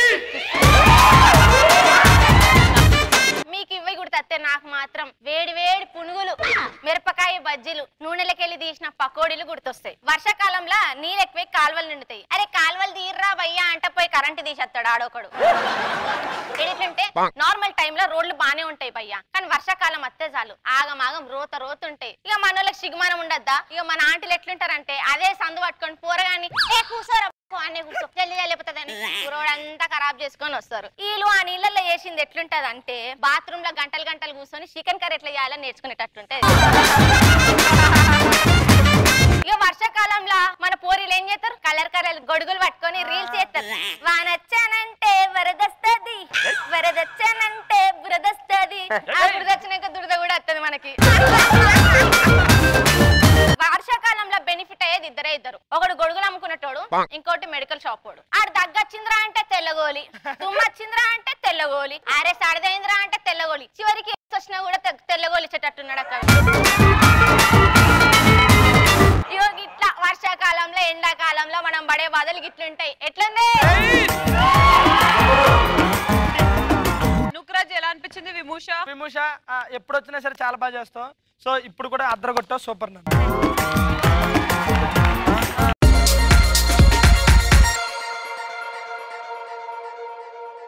మీకు ఇవి గుర్తొస్తే నాకు మాత్రం వేడి వేడి పునుగులు మిరపకాయ బజ్జీలు నూనెలకెళ్ళి తీసిన పకోడీలు గుర్తొస్తాయి వర్షాకాలంలో నీళ్ళు ఎక్కువ కాలువలు నిండుతాయి అరే కాలువలు తీర్రా భయ్యా అంటే పోయి కరెంట్ తీసేస్తాడు ఆడొకడు ఏంటంటే నార్మల్ టైంలో రోడ్లు బానే ఉంటాయి భయ్యా కానీ వర్షాకాలం వస్తే చాలు ఆగం ఆగం రోత రోత ఉంటాయి ఇక మన వాళ్ళకి సిగ్గుమానం ఉండద్దా ఇక మన ఆంటీలు ఎట్లుంటారంటే అదే సందు పట్టుకొని పోరగాని ఏ కూర్చోరా అనే కూర్చో జల్లి వెళ్ళిపోతుందని కురోడంతా ఖరాబ్ చేసుకొని వస్తారు వీళ్ళు ఆ నీళ్ళల్లో చేసింది ఎట్లుంటది అంటే బాత్రూమ్ లో గంటలు గంటలు కూర్చొని చికెన్ కర్రీ ఎట్లా చేయాలని నేర్చుకునేటట్టుంటది ఇక వర్షాకాలంలో మన పోరీలు ఏం చేస్తారు కలర్ కలర్ గొడుగులు పట్టుకొని రీల్స్ చేస్తారు వానొచ్చానంటే వరదొస్తది వరదొచ్చానంటే బురదొస్తది అప్పుడు తెచ్చినాక దురద కూడా వస్తుంది మనకి వర్షాకాలంలో బెనిఫిట్ అయ్యేది ఇద్దరే ఇద్దరు ఒకడు గొడుగులు అమ్ముకునేటోడు ఇంకోటి మెడికల్ షాప్ వాడు ఆడు దగ్గొచ్చిందిరా అంటే తెల్లగోలి తుమ్మొచ్చిందిరా అంటే తెల్లగోలి ఆరే సడదైందిరా అంటే తెల్లగోలి చివరికి ఏడ్స్ వచ్చినా కూడా తె- తెల్లగోలి ఇచ్చేటట్టున్నాడు అక్కడ ఇగో ఇట్లా వర్షాకాలంలో ఎండాకాలంలో మనం పడే బాధలు గిట్లుంటాయి ఎట్లుంది నుక్రాజ్ ఎలా అనిపించింది విమూష విమూష ఆ, ఎప్పుడు వచ్చినా సరే చాలా బాగా చేస్తావు సో ఇప్పుడు కూడా అద్దరు కొట్టావు సూపర్ నన్ను